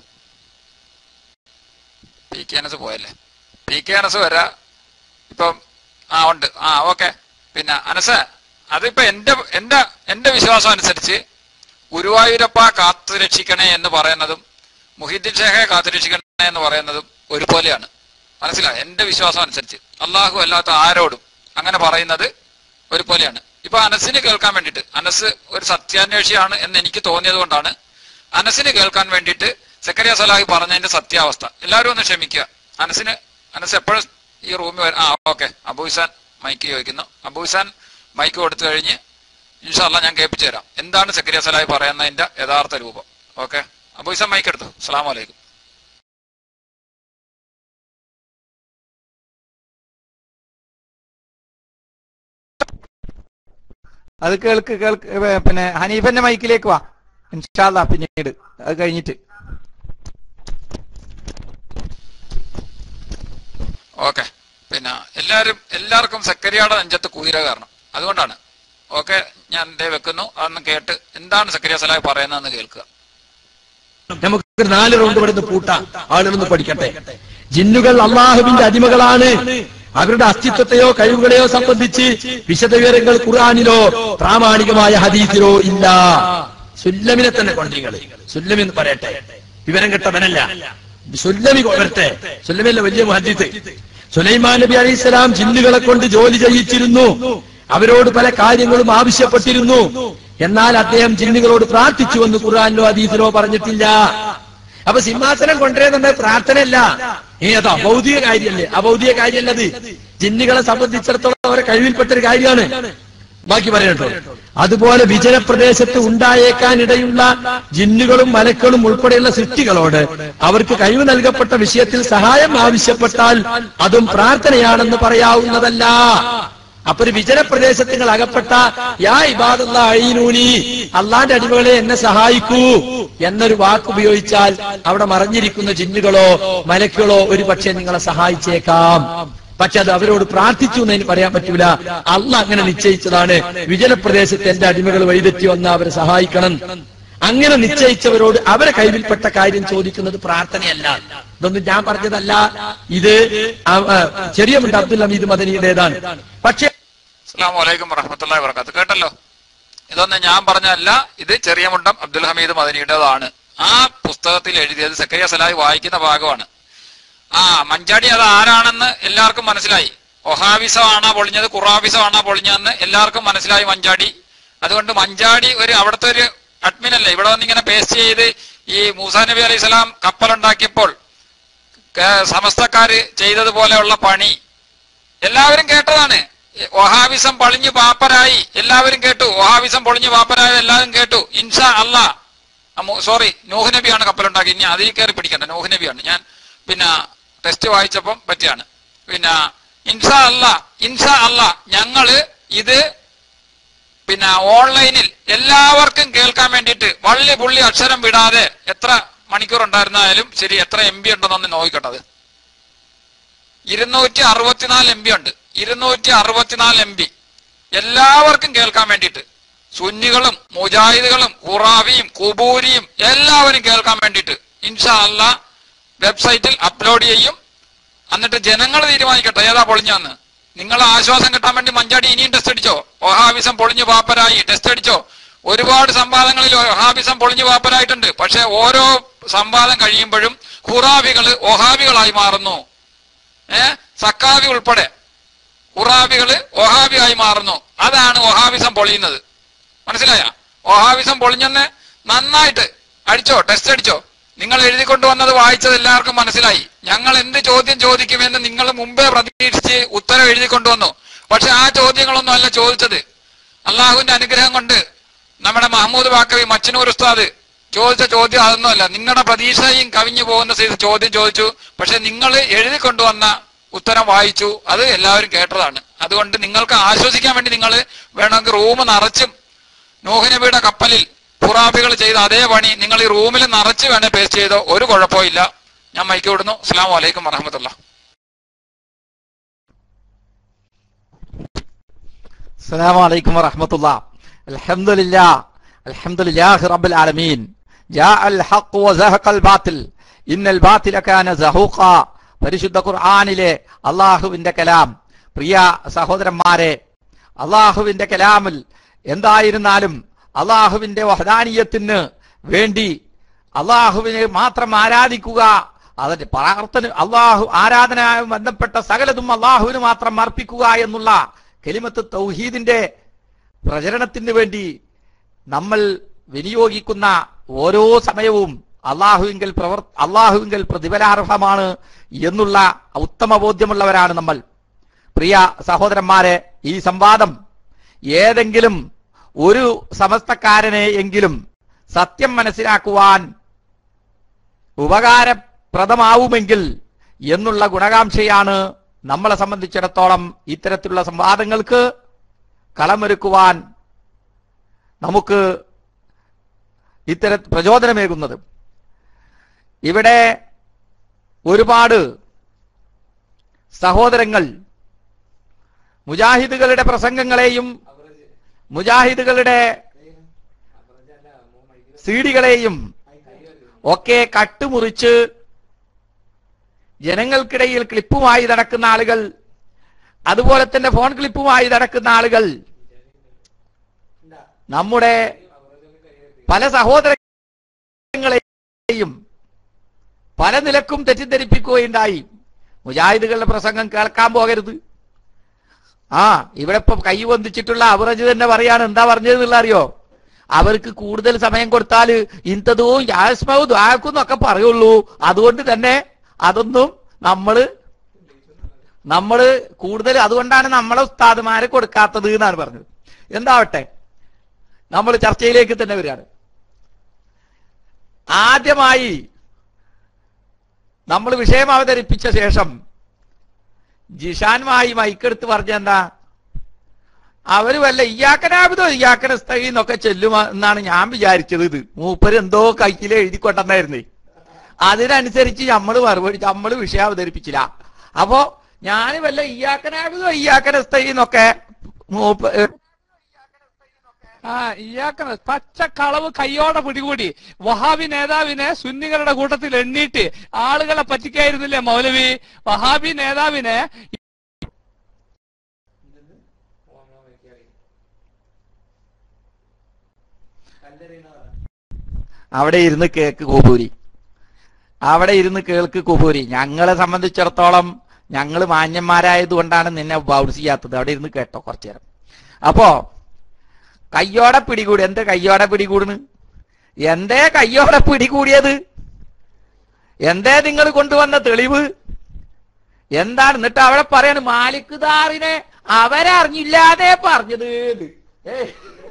[SPEAKER 1] പി കെ അനസ് പോയല്ലേ പി കെ അനസ് വരാ ഇപ്പം ആ ഉണ്ട് ആ ഓക്കെ പിന്നെ അനസ് അതിപ്പോ എന്റെ എന്റെ എന്റെ വിശ്വാസം അനുസരിച്ച് ഗുരുവായൂരപ്പ കാത്തു രക്ഷിക്കണേ എന്ന് പറയുന്നതും മുഹിദ്ദീൻ ഷേഖെ കാത്തു രക്ഷിക്കണേ എന്ന് പറയുന്നതും ഒരുപോലെയാണ് മനസ്സിലായി എന്റെ വിശ്വാസം അനുസരിച്ച് അള്ളാഹു അല്ലാത്ത ആരോടും അങ്ങനെ പറയുന്നത് ഒരുപോലെയാണ് ഇപ്പൊ അനസിന് കേൾക്കാൻ വേണ്ടിയിട്ട് അനസ് ഒരു സത്യാന്വേഷിയാണ് എന്ന് എനിക്ക് തോന്നിയത് കൊണ്ടാണ് അനസിന് കേൾക്കാൻ വേണ്ടിയിട്ട് സെക്രട്ടറി സലാഹി പറഞ്ഞതിന്റെ സത്യാവസ്ഥ എല്ലാവരും ഒന്ന് ക്ഷമിക്കുക അനസിന് അനസ് എപ്പോഴും ഈ റൂമിൽ വരും ആ ഓക്കെ അബൂസാൻ മൈക്ക് ചോദിക്കുന്നു അബൂസാൻ മൈക്ക് കൊടുത്തു കഴിഞ്ഞ് ഇൻഷാല്ല ഞാൻ കേൾപ്പിച്ചു തരാം എന്താണ് സെക്രട്ടറി സലാഹി പറയുന്നതിന്റെ യഥാർത്ഥ രൂപം ഓക്കെ അബൂസാൻ മൈക്ക് എടുത്തു അസ്സാം വലൈക്കും
[SPEAKER 4] അത് കേൾക്ക് കേൾക്ക് ഏ, പിന്നെ ഹനീഫന്റെ മൈക്കിലേക്ക് വാ ഇൻഷാല്ല പിന്നീട് അത് കഴിഞ്ഞിട്ട്
[SPEAKER 1] ഓക്കെ പിന്നെ എല്ലാ എല്ലാരും എല്ലാവർക്കും സക്കരിയുടെ നെഞ്ചത്ത് കുതിര കാരണം അതുകൊണ്ടാണ് ഓക്കെ ഞാൻ ദേ വെക്കുന്നു അതൊന്ന് കേട്ട് എന്താണ് സക്കരിയ സലാഹ് പറയുന്നതെന്ന് കേൾക്കുക
[SPEAKER 5] നമുക്ക് നാല് റൗണ്ട് ഇവിടുന്ന് പൂട്ടാം ആളുകളൊന്ന് പഠിക്കട്ടെ ജിന്നുകൾ അള്ളാഹുവിന്റെ അടിമകളാണ് അവരുടെ അസ്തിത്വത്തെയോ കഴിവുകളെയോ സംബന്ധിച്ച് വിശദവിവരങ്ങൾ ഖുർആാനിലോ പ്രാമാണികമായ ഹദീസിലോ ഇല്ല സുല്ലമിനെ തന്നെ കൊണ്ടിങ്ങള് സുല്ലമി എന്ന് പറയട്ടെ വിവരം കെട്ടവനല്ല സുല്ലമി വരട്ടെ സുല്ലമിയല്ല വലിയ മുഹദ്ദീത്ത് സുലൈമാൻ നബി അലൈഹി സ്വലാം ജിന്നുകളെ കൊണ്ട് ജോലി ചെയ്യിച്ചിരുന്നു അവരോട് പല കാര്യങ്ങളും ആവശ്യപ്പെട്ടിരുന്നു എന്നാൽ അദ്ദേഹം ജിന്നുകളോട് പ്രാർത്ഥിച്ചു എന്ന് ഖുർആാനിലോ ഹദീസിലോ പറഞ്ഞിട്ടില്ല അപ്പൊ സിംഹാസനം കൊണ്ടുവരുന്നത് പ്രാർത്ഥനയല്ല ഏ അത് അഭൗതിക കാര്യമല്ലേ അഭൗതിക കാര്യമല്ലത് ജിന്നുകളെ സംബന്ധിച്ചിടത്തോളം അവരെ കഴിവിൽപ്പെട്ട ഒരു കാര്യമാണ് ബാക്കി പറയട്ടോ അതുപോലെ വിജനപ്രദേശത്ത് ഉണ്ടായേക്കാനിടയുള്ള ജിന്നുകളും മലക്കളും ഉൾപ്പെടെയുള്ള സൃഷ്ടികളോട് അവർക്ക് കഴിവ് നൽകപ്പെട്ട വിഷയത്തിൽ സഹായം ആവശ്യപ്പെട്ടാൽ അതും പ്രാർത്ഥനയാണെന്ന് പറയാവുന്നതല്ല അപ്പൊ ഒരു വിജനപ്രദേശത്ത് നിങ്ങൾ അകപ്പെട്ട യാ ഇബാദുള്ള അഴീനൂനി അള്ളാന്റെ അടിമകളെ എന്നെ സഹായിക്കൂ എന്നൊരു വാക്ക് ഉപയോഗിച്ചാൽ അവിടെ മറഞ്ഞിരിക്കുന്ന ജിന്നുകളോ മലക്കുകളോ ഒരു പക്ഷേ നിങ്ങളെ സഹായിച്ചേക്കാം പക്ഷെ അത് അവരോട് പ്രാർത്ഥിച്ചു എന്ന് എനിക്ക് പറയാൻ പറ്റൂല അല്ല അങ്ങനെ നിശ്ചയിച്ചതാണ് വിജനപ്രദേശത്ത് എന്റെ അടിമകൾ വൈദഗ്ധ്യ വന്ന് അവരെ സഹായിക്കണം അങ്ങനെ നിശ്ചയിച്ചവരോട് അവരെ കയ്യിൽപ്പെട്ട കാര്യം ചോദിക്കുന്നത് പ്രാർത്ഥനയല്ല ഇതൊന്നും ഞാൻ പറഞ്ഞതല്ല ഇത് ആ- ആ, ചെറിയ മുണ്ട് അബ്ദുൽ ഹമീദ് മദനിയുടേതാണ് പക്ഷേ
[SPEAKER 1] അസ്സാം വലൈക്കും വറഹമത്തല്ലാ വർക്കാത്ത് കേട്ടല്ലോ ഇതൊന്നും ഞാൻ പറഞ്ഞതല്ല ഇത് ചെറിയ മുണ്ടം അബ്ദുൽ ഹമീദ് മദനിയുടേതാണ് ആ പുസ്തകത്തിൽ എഴുതിയത് സക്കരിയ സലാഹി വായിക്കുന്ന ഭാഗമാണ് ആ മഞ്ചാടി അത് ആരാണെന്ന് എല്ലാവർക്കും മനസ്സിലായി ഒഹാവിസമാണോ പൊളിഞ്ഞത് ഖുറാവിസമാണോ പൊളിഞ്ഞതെന്ന് എല്ലാവർക്കും മനസ്സിലായി മഞ്ചാടി അതുകൊണ്ട് മഞ്ചാടി ഒരു അവിടുത്തെ ഒരു അഡ്മിൻ അല്ലേ ഇവിടെ വന്ന് ഇങ്ങനെ പേസ്റ്റ് ചെയ്ത് ഈ മൂസാ നബി അലൈഹി സ്വലാം കപ്പലുണ്ടാക്കിയപ്പോൾ ക- സമസ്തക്കാര് ചെയ്തതുപോലെയുള്ള പണി എല്ലാവരും കേട്ടതാണ് ഒഹാവിസം പൊളിഞ്ഞു പാപ്പരായി എല്ലാവരും കേട്ടു ഒഹാവിസം പൊളിഞ്ഞു പാപ്പരായ എല്ലാവരും കേട്ടു ഇൻഷാ അല്ലാ സോറി നൂഹ് നബിയാണ് കപ്പലുണ്ടാക്കി ഇനി അതിൽ കയറി പിടിക്കണ്ട നൂഹ് നബിയാണ് ഞാൻ പിന്നെ ടെസ്റ്റ് വായിച്ചപ്പം പറ്റിയാണ് പിന്നെ ഇൻഷാ അല്ല ഇൻഷാ അല്ല ഞങ്ങള് ഇത് പിന്നെ ഓൺലൈനിൽ എല്ലാവർക്കും കേൾക്കാൻ വേണ്ടിയിട്ട് വള്ളി പുള്ളി അക്ഷരം വിടാതെ എത്ര മണിക്കൂർ ഉണ്ടായിരുന്നാലും ശരി എത്ര എം ബി ഉണ്ടെന്നൊന്ന് നോക്കിക്കട്ടത് ഇരുന്നൂറ്റി അറുപത്തിനാല് എം ബി ഉണ്ട് ഇരുന്നൂറ്റി അറുപത്തിനാല് എം ബി എല്ലാവർക്കും കേൾക്കാൻ വേണ്ടിയിട്ട് സുന്നികളും മുജാഹിദുകളും ഖുറാവിയും കുബൂരിയും എല്ലാവരും കേൾക്കാൻ വേണ്ടിയിട്ട് ഇൻഷാ അല്ല വെബ്സൈറ്റിൽ അപ്ലോഡ് ചെയ്യും എന്നിട്ട് ജനങ്ങൾ തീരുമാനിക്കട്ടെ ഏതാ പൊളിഞ്ഞെന്ന് നിങ്ങൾ ആശ്വാസം കിട്ടാൻ വേണ്ടി മഞ്ചാടി ഇനിയും ടെസ്റ്റ് അടിച്ചോ ഒഹാബിസം പൊളിഞ്ഞു പാപ്പരായി ടെസ്റ്റ് അടിച്ചോ ഒരുപാട് സംവാദങ്ങളിൽ ഒഹാബിസം പൊളിഞ്ഞു പാപ്പരായിട്ടുണ്ട് പക്ഷെ ഓരോ സംവാദം കഴിയുമ്പോഴും ഖുറാബികള് ഒഹാബികളായി മാറുന്നു ഏ സക്കാവി ഉൾപ്പെടെ ഖുറാബികള് ഒഹാബിയായി മാറുന്നു അതാണ് ഒഹാബിസം പൊളിയുന്നത് മനസ്സിലായ ഒഹാബിസം പൊളിഞ്ഞെന്ന് നന്നായിട്ട് അടിച്ചോ ടെസ്റ്റ് അടിച്ചോ നിങ്ങൾ എഴുതി കൊണ്ടുവന്നത് വായിച്ചത് എല്ലാവർക്കും മനസ്സിലായി ഞങ്ങൾ എന്ത് ചോദ്യം ചോദിക്കുമെന്ന് നിങ്ങൾ മുമ്പേ പ്രതീക്ഷിച്ച് ഉത്തരം എഴുതി കൊണ്ടുവന്നു പക്ഷെ ആ ചോദ്യങ്ങളൊന്നും അല്ല ചോദിച്ചത് അള്ളാഹുവിന്റെ അനുഗ്രഹം കൊണ്ട് നമ്മുടെ മഹമ്മൂദ് ബാക്കവി മച്ചനൂർ ഉസ്താദ് ചോദിച്ച ചോദ്യം അതൊന്നുമല്ല നിങ്ങളുടെ പ്രതീക്ഷയും കവിഞ്ഞു പോകുന്ന സൈസ് ചോദ്യം ചോദിച്ചു പക്ഷെ നിങ്ങൾ എഴുതി കൊണ്ടുവന്ന ഉത്തരം വായിച്ചു അത് എല്ലാവരും കേട്ടതാണ് അതുകൊണ്ട് നിങ്ങൾക്ക് ആശ്വസിക്കാൻ വേണ്ടി നിങ്ങൾ വേണമെങ്കിൽ റൂം നിറച്ചും നൂഹ്നബിയുടെ കപ്പലിൽ ഖുറാബികൾ ചെയ്ത അതേ പണി നിങ്ങൾ ഈ റൂമിൽ നിറച്ച് വേണേ പേസ്റ്റ് ചെയ്തോ ഒരു കുഴപ്പമില്ല ഞാൻ മൈക്ക് വിടുന്നു അസ്സാം വലൈക്കും വറഹമത്തുള്ള
[SPEAKER 4] السلام عليكم ورحمة الله الحمد لله الحمد لله رب العالمين جاء الحق وزهق الباطل إن الباطل كان زهوقا പരിശുദ്ധ ഖുർആാനിലെ അള്ളാഹുവിന്റെ കലാം പ്രിയ സഹോദരന്മാരെ അള്ളാഹുവിന്റെ കലാമിൽ എന്തായിരുന്നാലും അള്ളാഹുവിന്റെ വഹദാനീയത്തിന് വേണ്ടി അള്ളാഹുവിനെ മാത്രം ആരാധിക്കുക അതിന്റെ പ്രാർത്ഥന അള്ളാഹു ആരാധനയുമായി ബന്ധപ്പെട്ട സകലതും അള്ളാഹുവിന് മാത്രം അർപ്പിക്കുക എന്നുള്ള കെലിമത്ത് തൗഹീദിന്റെ പ്രചരണത്തിന് വേണ്ടി നമ്മൾ വിനിയോഗിക്കുന്ന ഓരോ സമയവും അള്ളാഹുവിങ്കൽ പ്രവർ അള്ളാഹുവിങ്കൽ പ്രതിഫലാർഹമാണ് എന്നുള്ള ഉത്തമ ബോധ്യമുള്ളവരാണ് നമ്മൾ പ്രിയ സഹോദരന്മാരെ ഈ സംവാദം ഏതെങ്കിലും ഒരു സമസ്തക്കാരനെ എങ്കിലും സത്യം മനസ്സിലാക്കുവാൻ ഉപകാരപ്രദമാവുമെങ്കിൽ എന്നുള്ള ഗുണകാംക്ഷയാണ് നമ്മളെ സംബന്ധിച്ചിടത്തോളം ഇത്തരത്തിലുള്ള സംവാദങ്ങൾക്ക് കളമൊരുക്കുവാൻ നമുക്ക് ഇത്തര പ്രചോദനമേകുന്നത് ഇവിടെ ഒരുപാട് സഹോദരങ്ങൾ മുജാഹിദുകളുടെ പ്രസംഗങ്ങളെയും മുജാഹിദുകളുടെ സീഡികളെയും ഒക്കെ കട്ടുമുറിച്ച് ജനങ്ങൾക്കിടയിൽ ക്ലിപ്പുമായി നടക്കുന്ന ആളുകൾ അതുപോലെ തന്നെ ഫോൺ ക്ലിപ്പുമായി നടക്കുന്ന ആളുകൾ നമ്മുടെ പല സഹോദരങ്ങളെയും പല നിലക്കും തെറ്റിദ്ധരിപ്പിക്കുകയുണ്ടായി മുജാഹിദുകളുടെ പ്രസംഗം കേൾക്കാൻ പോകരുത് ആ ഇവിടെ ഇപ്പൊ കൈ വന്ദിച്ചിട്ടുള്ള അവറജ് തന്നെ പറയാണ് എന്താ പറഞ്ഞതെന്നുള്ള അറിയോ അവർക്ക് കൂടുതൽ സമയം കൊടുത്താൽ ഇന്തതും യാസ്മവും ദ്വാക്കും എന്നൊക്കെ പറയുള്ളൂ അതുകൊണ്ട് തന്നെ അതൊന്നും നമ്മള് നമ്മള് കൂടുതൽ അതുകൊണ്ടാണ് നമ്മളെ ഉസ്താദുമാരെ കൊടുക്കാത്തത് എന്നാണ് പറഞ്ഞത് എന്താവട്ടെ നമ്മൾ ചർച്ചയിലേക്ക് തന്നെ വരികയാണ് ആദ്യമായി നമ്മൾ വിഷയം അവതരിപ്പിച്ച ശേഷം ജിഷാനുമായി മൈക്കെടുത്ത് പറഞ്ഞ എന്താ അവര് വല്ല ഇയാക്കനാബിതോ ഇയാക്കനസ്തകി എന്നൊക്കെ ചെല്ലും എന്നാണ് ഞാൻ വിചാരിച്ചത് ഇത് മൂപ്പര് എന്തോ കയ്യിൽ എഴുതി കൊണ്ടെന്നായിരുന്നേ അതിനനുസരിച്ച് നമ്മൾ മറുപടി നമ്മൾ വിഷയം അവതരിപ്പിച്ചില്ല അപ്പോ ഞാൻ വല്ല ഇയാക്കനാബിതോ ഇയാക്കനസ്തകി എന്നൊക്കെ മൂപ്പ ഏ,
[SPEAKER 6] ആ ഇയാക്കണ പച്ച കളവ് കയ്യോടെ പിടികൂടി വഹാബി നേതാവിനെ സുന്നികളുടെ കൂട്ടത്തിൽ എണ്ണീട്ട് ആളുകളെ പറ്റിക്കായിരുന്നില്ലേ മൗലവി വഹാബി നേതാവിനെ
[SPEAKER 4] അവിടെ ഇരുന്ന് കേക്ക് കൂപ്പൂരി അവിടെ ഇരുന്ന് കേൾക്ക് കൂപ്പൂരി ഞങ്ങളെ സംബന്ധിച്ചിടത്തോളം ഞങ്ങൾ മാന്യന്മാരായതുകൊണ്ടാണ് നിന്നെ ബൗൺസ് ചെയ്യാത്തത് അവിടെ ഇരുന്ന് കേട്ടോ കുറച്ചു നേരം അപ്പോ കയ്യോടെ പിടികൂടി എന്തേ കയ്യോടെ പിടികൂടുന്നു എന്തേ കയ്യോടെ പിടികൂടിയത് എന്തേ നിങ്ങൾ കൊണ്ടുവന്ന തെളിവ് എന്താണ് എന്നിട്ട് അവിടെ പറയാണ് മാലിക്കുദാറിനെ അവരറിഞ്ഞില്ലാതെ പറഞ്ഞത് എന്ന്. ഏയ്.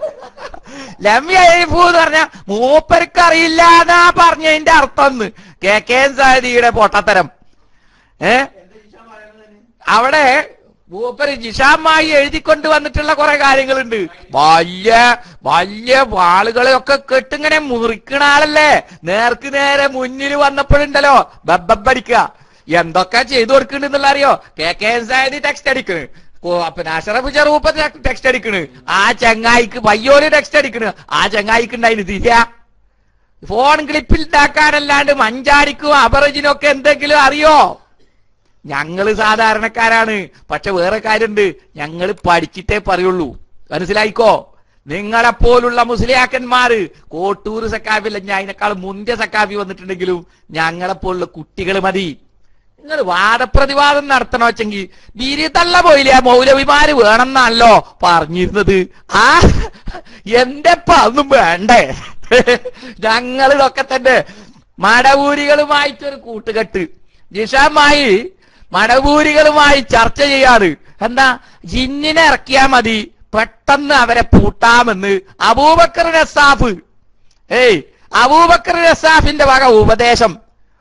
[SPEAKER 4] ലമ്യ എയ്ഫു എന്ന് പറഞ്ഞ മൂപ്പർക്ക് അറിയില്ലാന്നാ പറഞ്ഞതിന്റെ അർത്ഥം എന്ന് കെ കെ എൻ സാദിയുടെ പൊട്ടത്തരം ഏ അവിടെ മൂപ്പര് ജിഷാമായി എഴുതിക്കൊണ്ട് വന്നിട്ടുള്ള കുറെ കാര്യങ്ങളുണ്ട് വലിയ വലിയ ആളുകളെയൊക്കെ കെട്ടിങ്ങനെ മുറിക്കണ ആളല്ലേ നേർക്ക് നേരെ മുന്നിൽ വന്നപ്പോഴുണ്ടല്ലോ ബബ്ബടിക്കുക എന്തൊക്കെ ചെയ്തു കൊടുക്കുന്നുണ്ടെന്നുള്ള അറിയോ K K N Sadi text അടിക്കണ് കോ- പിന്നെ അഷറഫ് ചെറുപ്പ ടെക്സ്റ്റ് അടിക്കണ് ആ ചങ്ങായിക്ക് പയ്യോല് ടെക്സ്റ്റ് അടിക്കണ് ആ ചങ്ങായിക്ക് ഉണ്ടായിന് തിരിയ ഫോൺ ക്ലിപ്പിൽ ഉണ്ടാക്കാനല്ലാണ്ട് മഞ്ചാടിക്കും അബറജിനും ഒക്കെ എന്തെങ്കിലും അറിയോ ഞങ്ങള് സാധാരണക്കാരാണ് പക്ഷെ വേറെ കാര്യമുണ്ട് ഞങ്ങൾ പഠിച്ചിട്ടേ പറയുള്ളൂ മനസ്സിലായിക്കോ നിങ്ങളെപ്പോലുള്ള മുസ്ലിയാക്കന്മാര് കോട്ടൂർ സക്കാഫില്ല ഞാൻ അതിനേക്കാൾ മുന്തിയ സക്കാഫി വന്നിട്ടുണ്ടെങ്കിലും ഞങ്ങളെപ്പോലുള്ള കുട്ടികൾ മതി നിങ്ങൾ വാദപ്രതിവാദം നടത്തണോ വെച്ചെങ്കിൽ ബിരിതള്ള പോയില്ലേ മൗലവിമാര് വേണമെന്നല്ലോ പറഞ്ഞിരുന്നത് ആ എന്റെ അതൊന്നും വേണ്ടേ ഞങ്ങൾ ഇതൊക്കെ തന്നെ മടവൂരികളുമായിട്ടൊരു കൂട്ടുകെട്ട് ജിഷാമായി മടവൂരികളുമായി ചർച്ച ചെയ്യാറ് എന്താ ജിന്നിനെ ഇറക്കിയാ മതി പെട്ടെന്ന് അവരെ പൂട്ടാമെന്ന് അബൂബക്കർ നസാഫ് ഏയ് അബൂബക്കർ നസാഫിന്റെ വക ഉപദേശം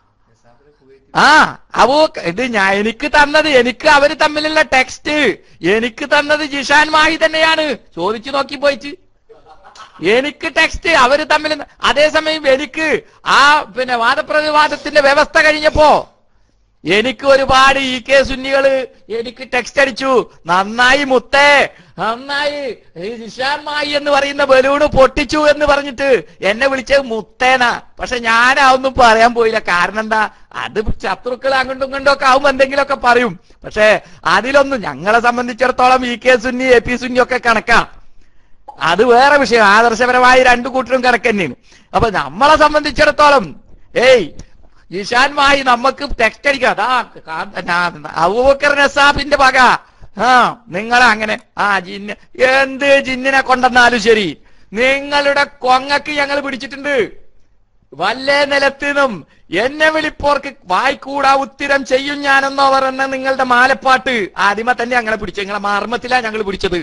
[SPEAKER 4] ആ അബൂ ഇത് ഞാൻ എനിക്ക് തന്നത് എനിക്ക് അവര് തമ്മിലുള്ള ടെക്സ്റ്റ് എനിക്ക് തന്നത് ജിഷാൻ മാഹി തന്നെയാണ് ചോദിച്ചു നോക്കി പോയിട്ട് എനിക്ക് ടെക്സ്റ്റ് അവര് തമ്മിൽ അതേസമയം എനിക്ക് ആ പിന്നെ വാദപ്രതിവാദത്തിന്റെ വ്യവസ്ഥ കഴിഞ്ഞപ്പോ എനിക്ക് ഒരുപാട് ഇ കെ സുന്നികള് എനിക്ക് ടെക്സ്റ്റ് അടിച്ചു നന്നായി മുത്തേ നന്നായി ഈ നിഷാമായി എന്ന് പറയുന്ന ബലൂണ് പൊട്ടിച്ചു എന്ന് പറഞ്ഞിട്ട് എന്നെ വിളിച്ചത് മുത്തേന പക്ഷെ ഞാൻ അതൊന്നും പറയാൻ പോയില്ല കാരണം എന്താ അത് ശത്രുക്കൾ അങ്ങോട്ടും ഇങ്ങോട്ടും ഒക്കെ ആവുമ്പോ എന്തെങ്കിലുമൊക്കെ പറയും പക്ഷെ അതിലൊന്നും ഞങ്ങളെ സംബന്ധിച്ചിടത്തോളം E K Sunni A P Sunni ഒക്കെ കണക്കാ അത് വേറെ വിഷയം ആദർശപരമായി രണ്ടു കൂട്ടരും കണക്ക് തന്നെയാണ് അപ്പൊ നമ്മളെ സംബന്ധിച്ചിടത്തോളം ഏയ് ജിഷാൻമായി നമുക്ക് ടെക്സ്റ്റ് അടിക്കാം അതാ അബൂബക്കർ നസാബിന്റെ വക ആ നിങ്ങൾ അങ്ങനെ ആ ജിന്ന് എന്ത് ജിന്നിനെ കൊണ്ടെന്നാലും ശരി നിങ്ങളുടെ കൊങ്ങക്ക് ഞങ്ങൾ പിടിച്ചിട്ടുണ്ട് വല്ല നിലത്തിനും എന്നെ വിളിപ്പോർക്ക് വായിക്കൂടാ ഉത്തരം ചെയ്യും ഞാനെന്നോ പറയുന്ന നിങ്ങളുടെ മാലപ്പാട്ട് ആദ്യമേ തന്നെ ഞങ്ങളെ പിടിച്ചു നിങ്ങളെ മാർമ്മത്തിലാ ഞങ്ങൾ പിടിച്ചത്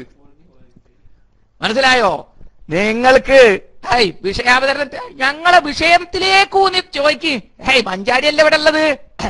[SPEAKER 4] മനസ്സിലായോ നിങ്ങൾക്ക് ഹൈ വിഷയാവതരണം ഞങ്ങളെ വിഷയത്തിലേക്ക് ഊന്നി ചോദിക്ക് ഹൈ മഞ്ചാടിയല്ലേ ഇവിടെ ഉള്ളത്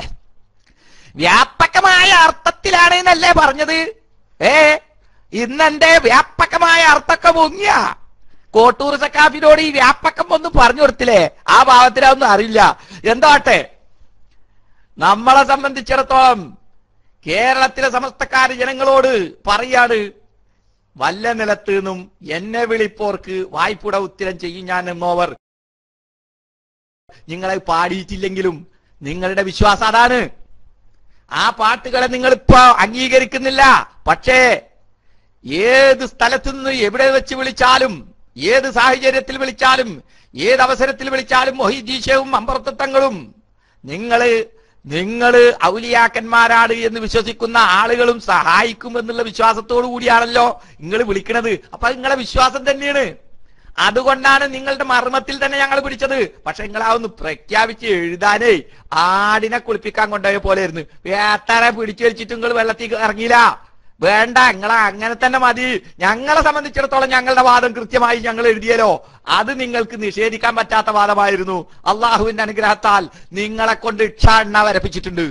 [SPEAKER 4] വ്യാപകമായ അർത്ഥത്തിലാണ് എന്നല്ലേ പറഞ്ഞത് ഏ ഇന്നെന്റെ വ്യാപകമായ അർത്ഥമൊക്കെ മുങ്ങിയ കോട്ടൂർ സക്കാഫിനോട് ഈ വ്യാപകം ഒന്നും പറഞ്ഞു കൊടുത്തില്ലേ ആ ഭാവത്തിലൊന്നും അറിയില്ല എന്താട്ടെ നമ്മളെ സംബന്ധിച്ചിടത്തോളം കേരളത്തിലെ സമസ്തക്കാര് ജനങ്ങളോട് പറയാണ് വല്ല നിലത്ത് നിന്നും എന്നെ വിളിപ്പോർക്ക് വായ്പുട ഉത്തരം ചെയ്യും ഞാൻ എന്നോവർ നിങ്ങളെ പാടിയിട്ടില്ലെങ്കിലും നിങ്ങളുടെ വിശ്വാസം അതാണ് ആ പാട്ടുകളെ നിങ്ങൾ ഇപ്പൊ അംഗീകരിക്കുന്നില്ല പക്ഷേ ഏത് സ്ഥലത്തു നിന്ന് എവിടെ വെച്ച് വിളിച്ചാലും ഏത് സാഹചര്യത്തിൽ വിളിച്ചാലും ഏത് അവസരത്തിൽ വിളിച്ചാലും മൊഹിദീശവും അമ്പർത്തങ്ങളും നിങ്ങള് നിങ്ങള് ഔലിയാക്കന്മാരാണ് എന്ന് വിശ്വസിക്കുന്ന ആളുകളും സഹായിക്കും എന്നുള്ള വിശ്വാസത്തോടു കൂടിയാണല്ലോ നിങ്ങൾ വിളിക്കണത് അപ്പൊ അത് നിങ്ങളെ വിശ്വാസം തന്നെയാണ് അതുകൊണ്ടാണ് നിങ്ങളുടെ മർമ്മത്തിൽ തന്നെ ഞങ്ങൾ പിടിച്ചത് പക്ഷെ നിങ്ങൾ ആ ഒന്ന് പ്രഖ്യാപിച്ച് എഴുതാനേ ആടിനെ കുളിപ്പിക്കാൻ കൊണ്ടുപോയ പോലെ ആയിരുന്നു വേത്താറെ പിടിച്ചു വെച്ചിട്ട് നിങ്ങൾ വെള്ളത്തിൽ ഇറങ്ങിയില്ല വേണ്ട നിങ്ങളെ അങ്ങനെ തന്നെ മതി ഞങ്ങളെ സംബന്ധിച്ചിടത്തോളം ഞങ്ങളുടെ വാദം കൃത്യമായി ഞങ്ങൾ എഴുതിയല്ലോ അത് നിങ്ങൾക്ക് നിഷേധിക്കാൻ പറ്റാത്ത വാദമായിരുന്നു അള്ളാഹുവിന്റെ അനുഗ്രഹത്താൽ നിങ്ങളെ കൊണ്ട് ഇക്ഷാണ്ണ വരപ്പിച്ചിട്ടുണ്ട്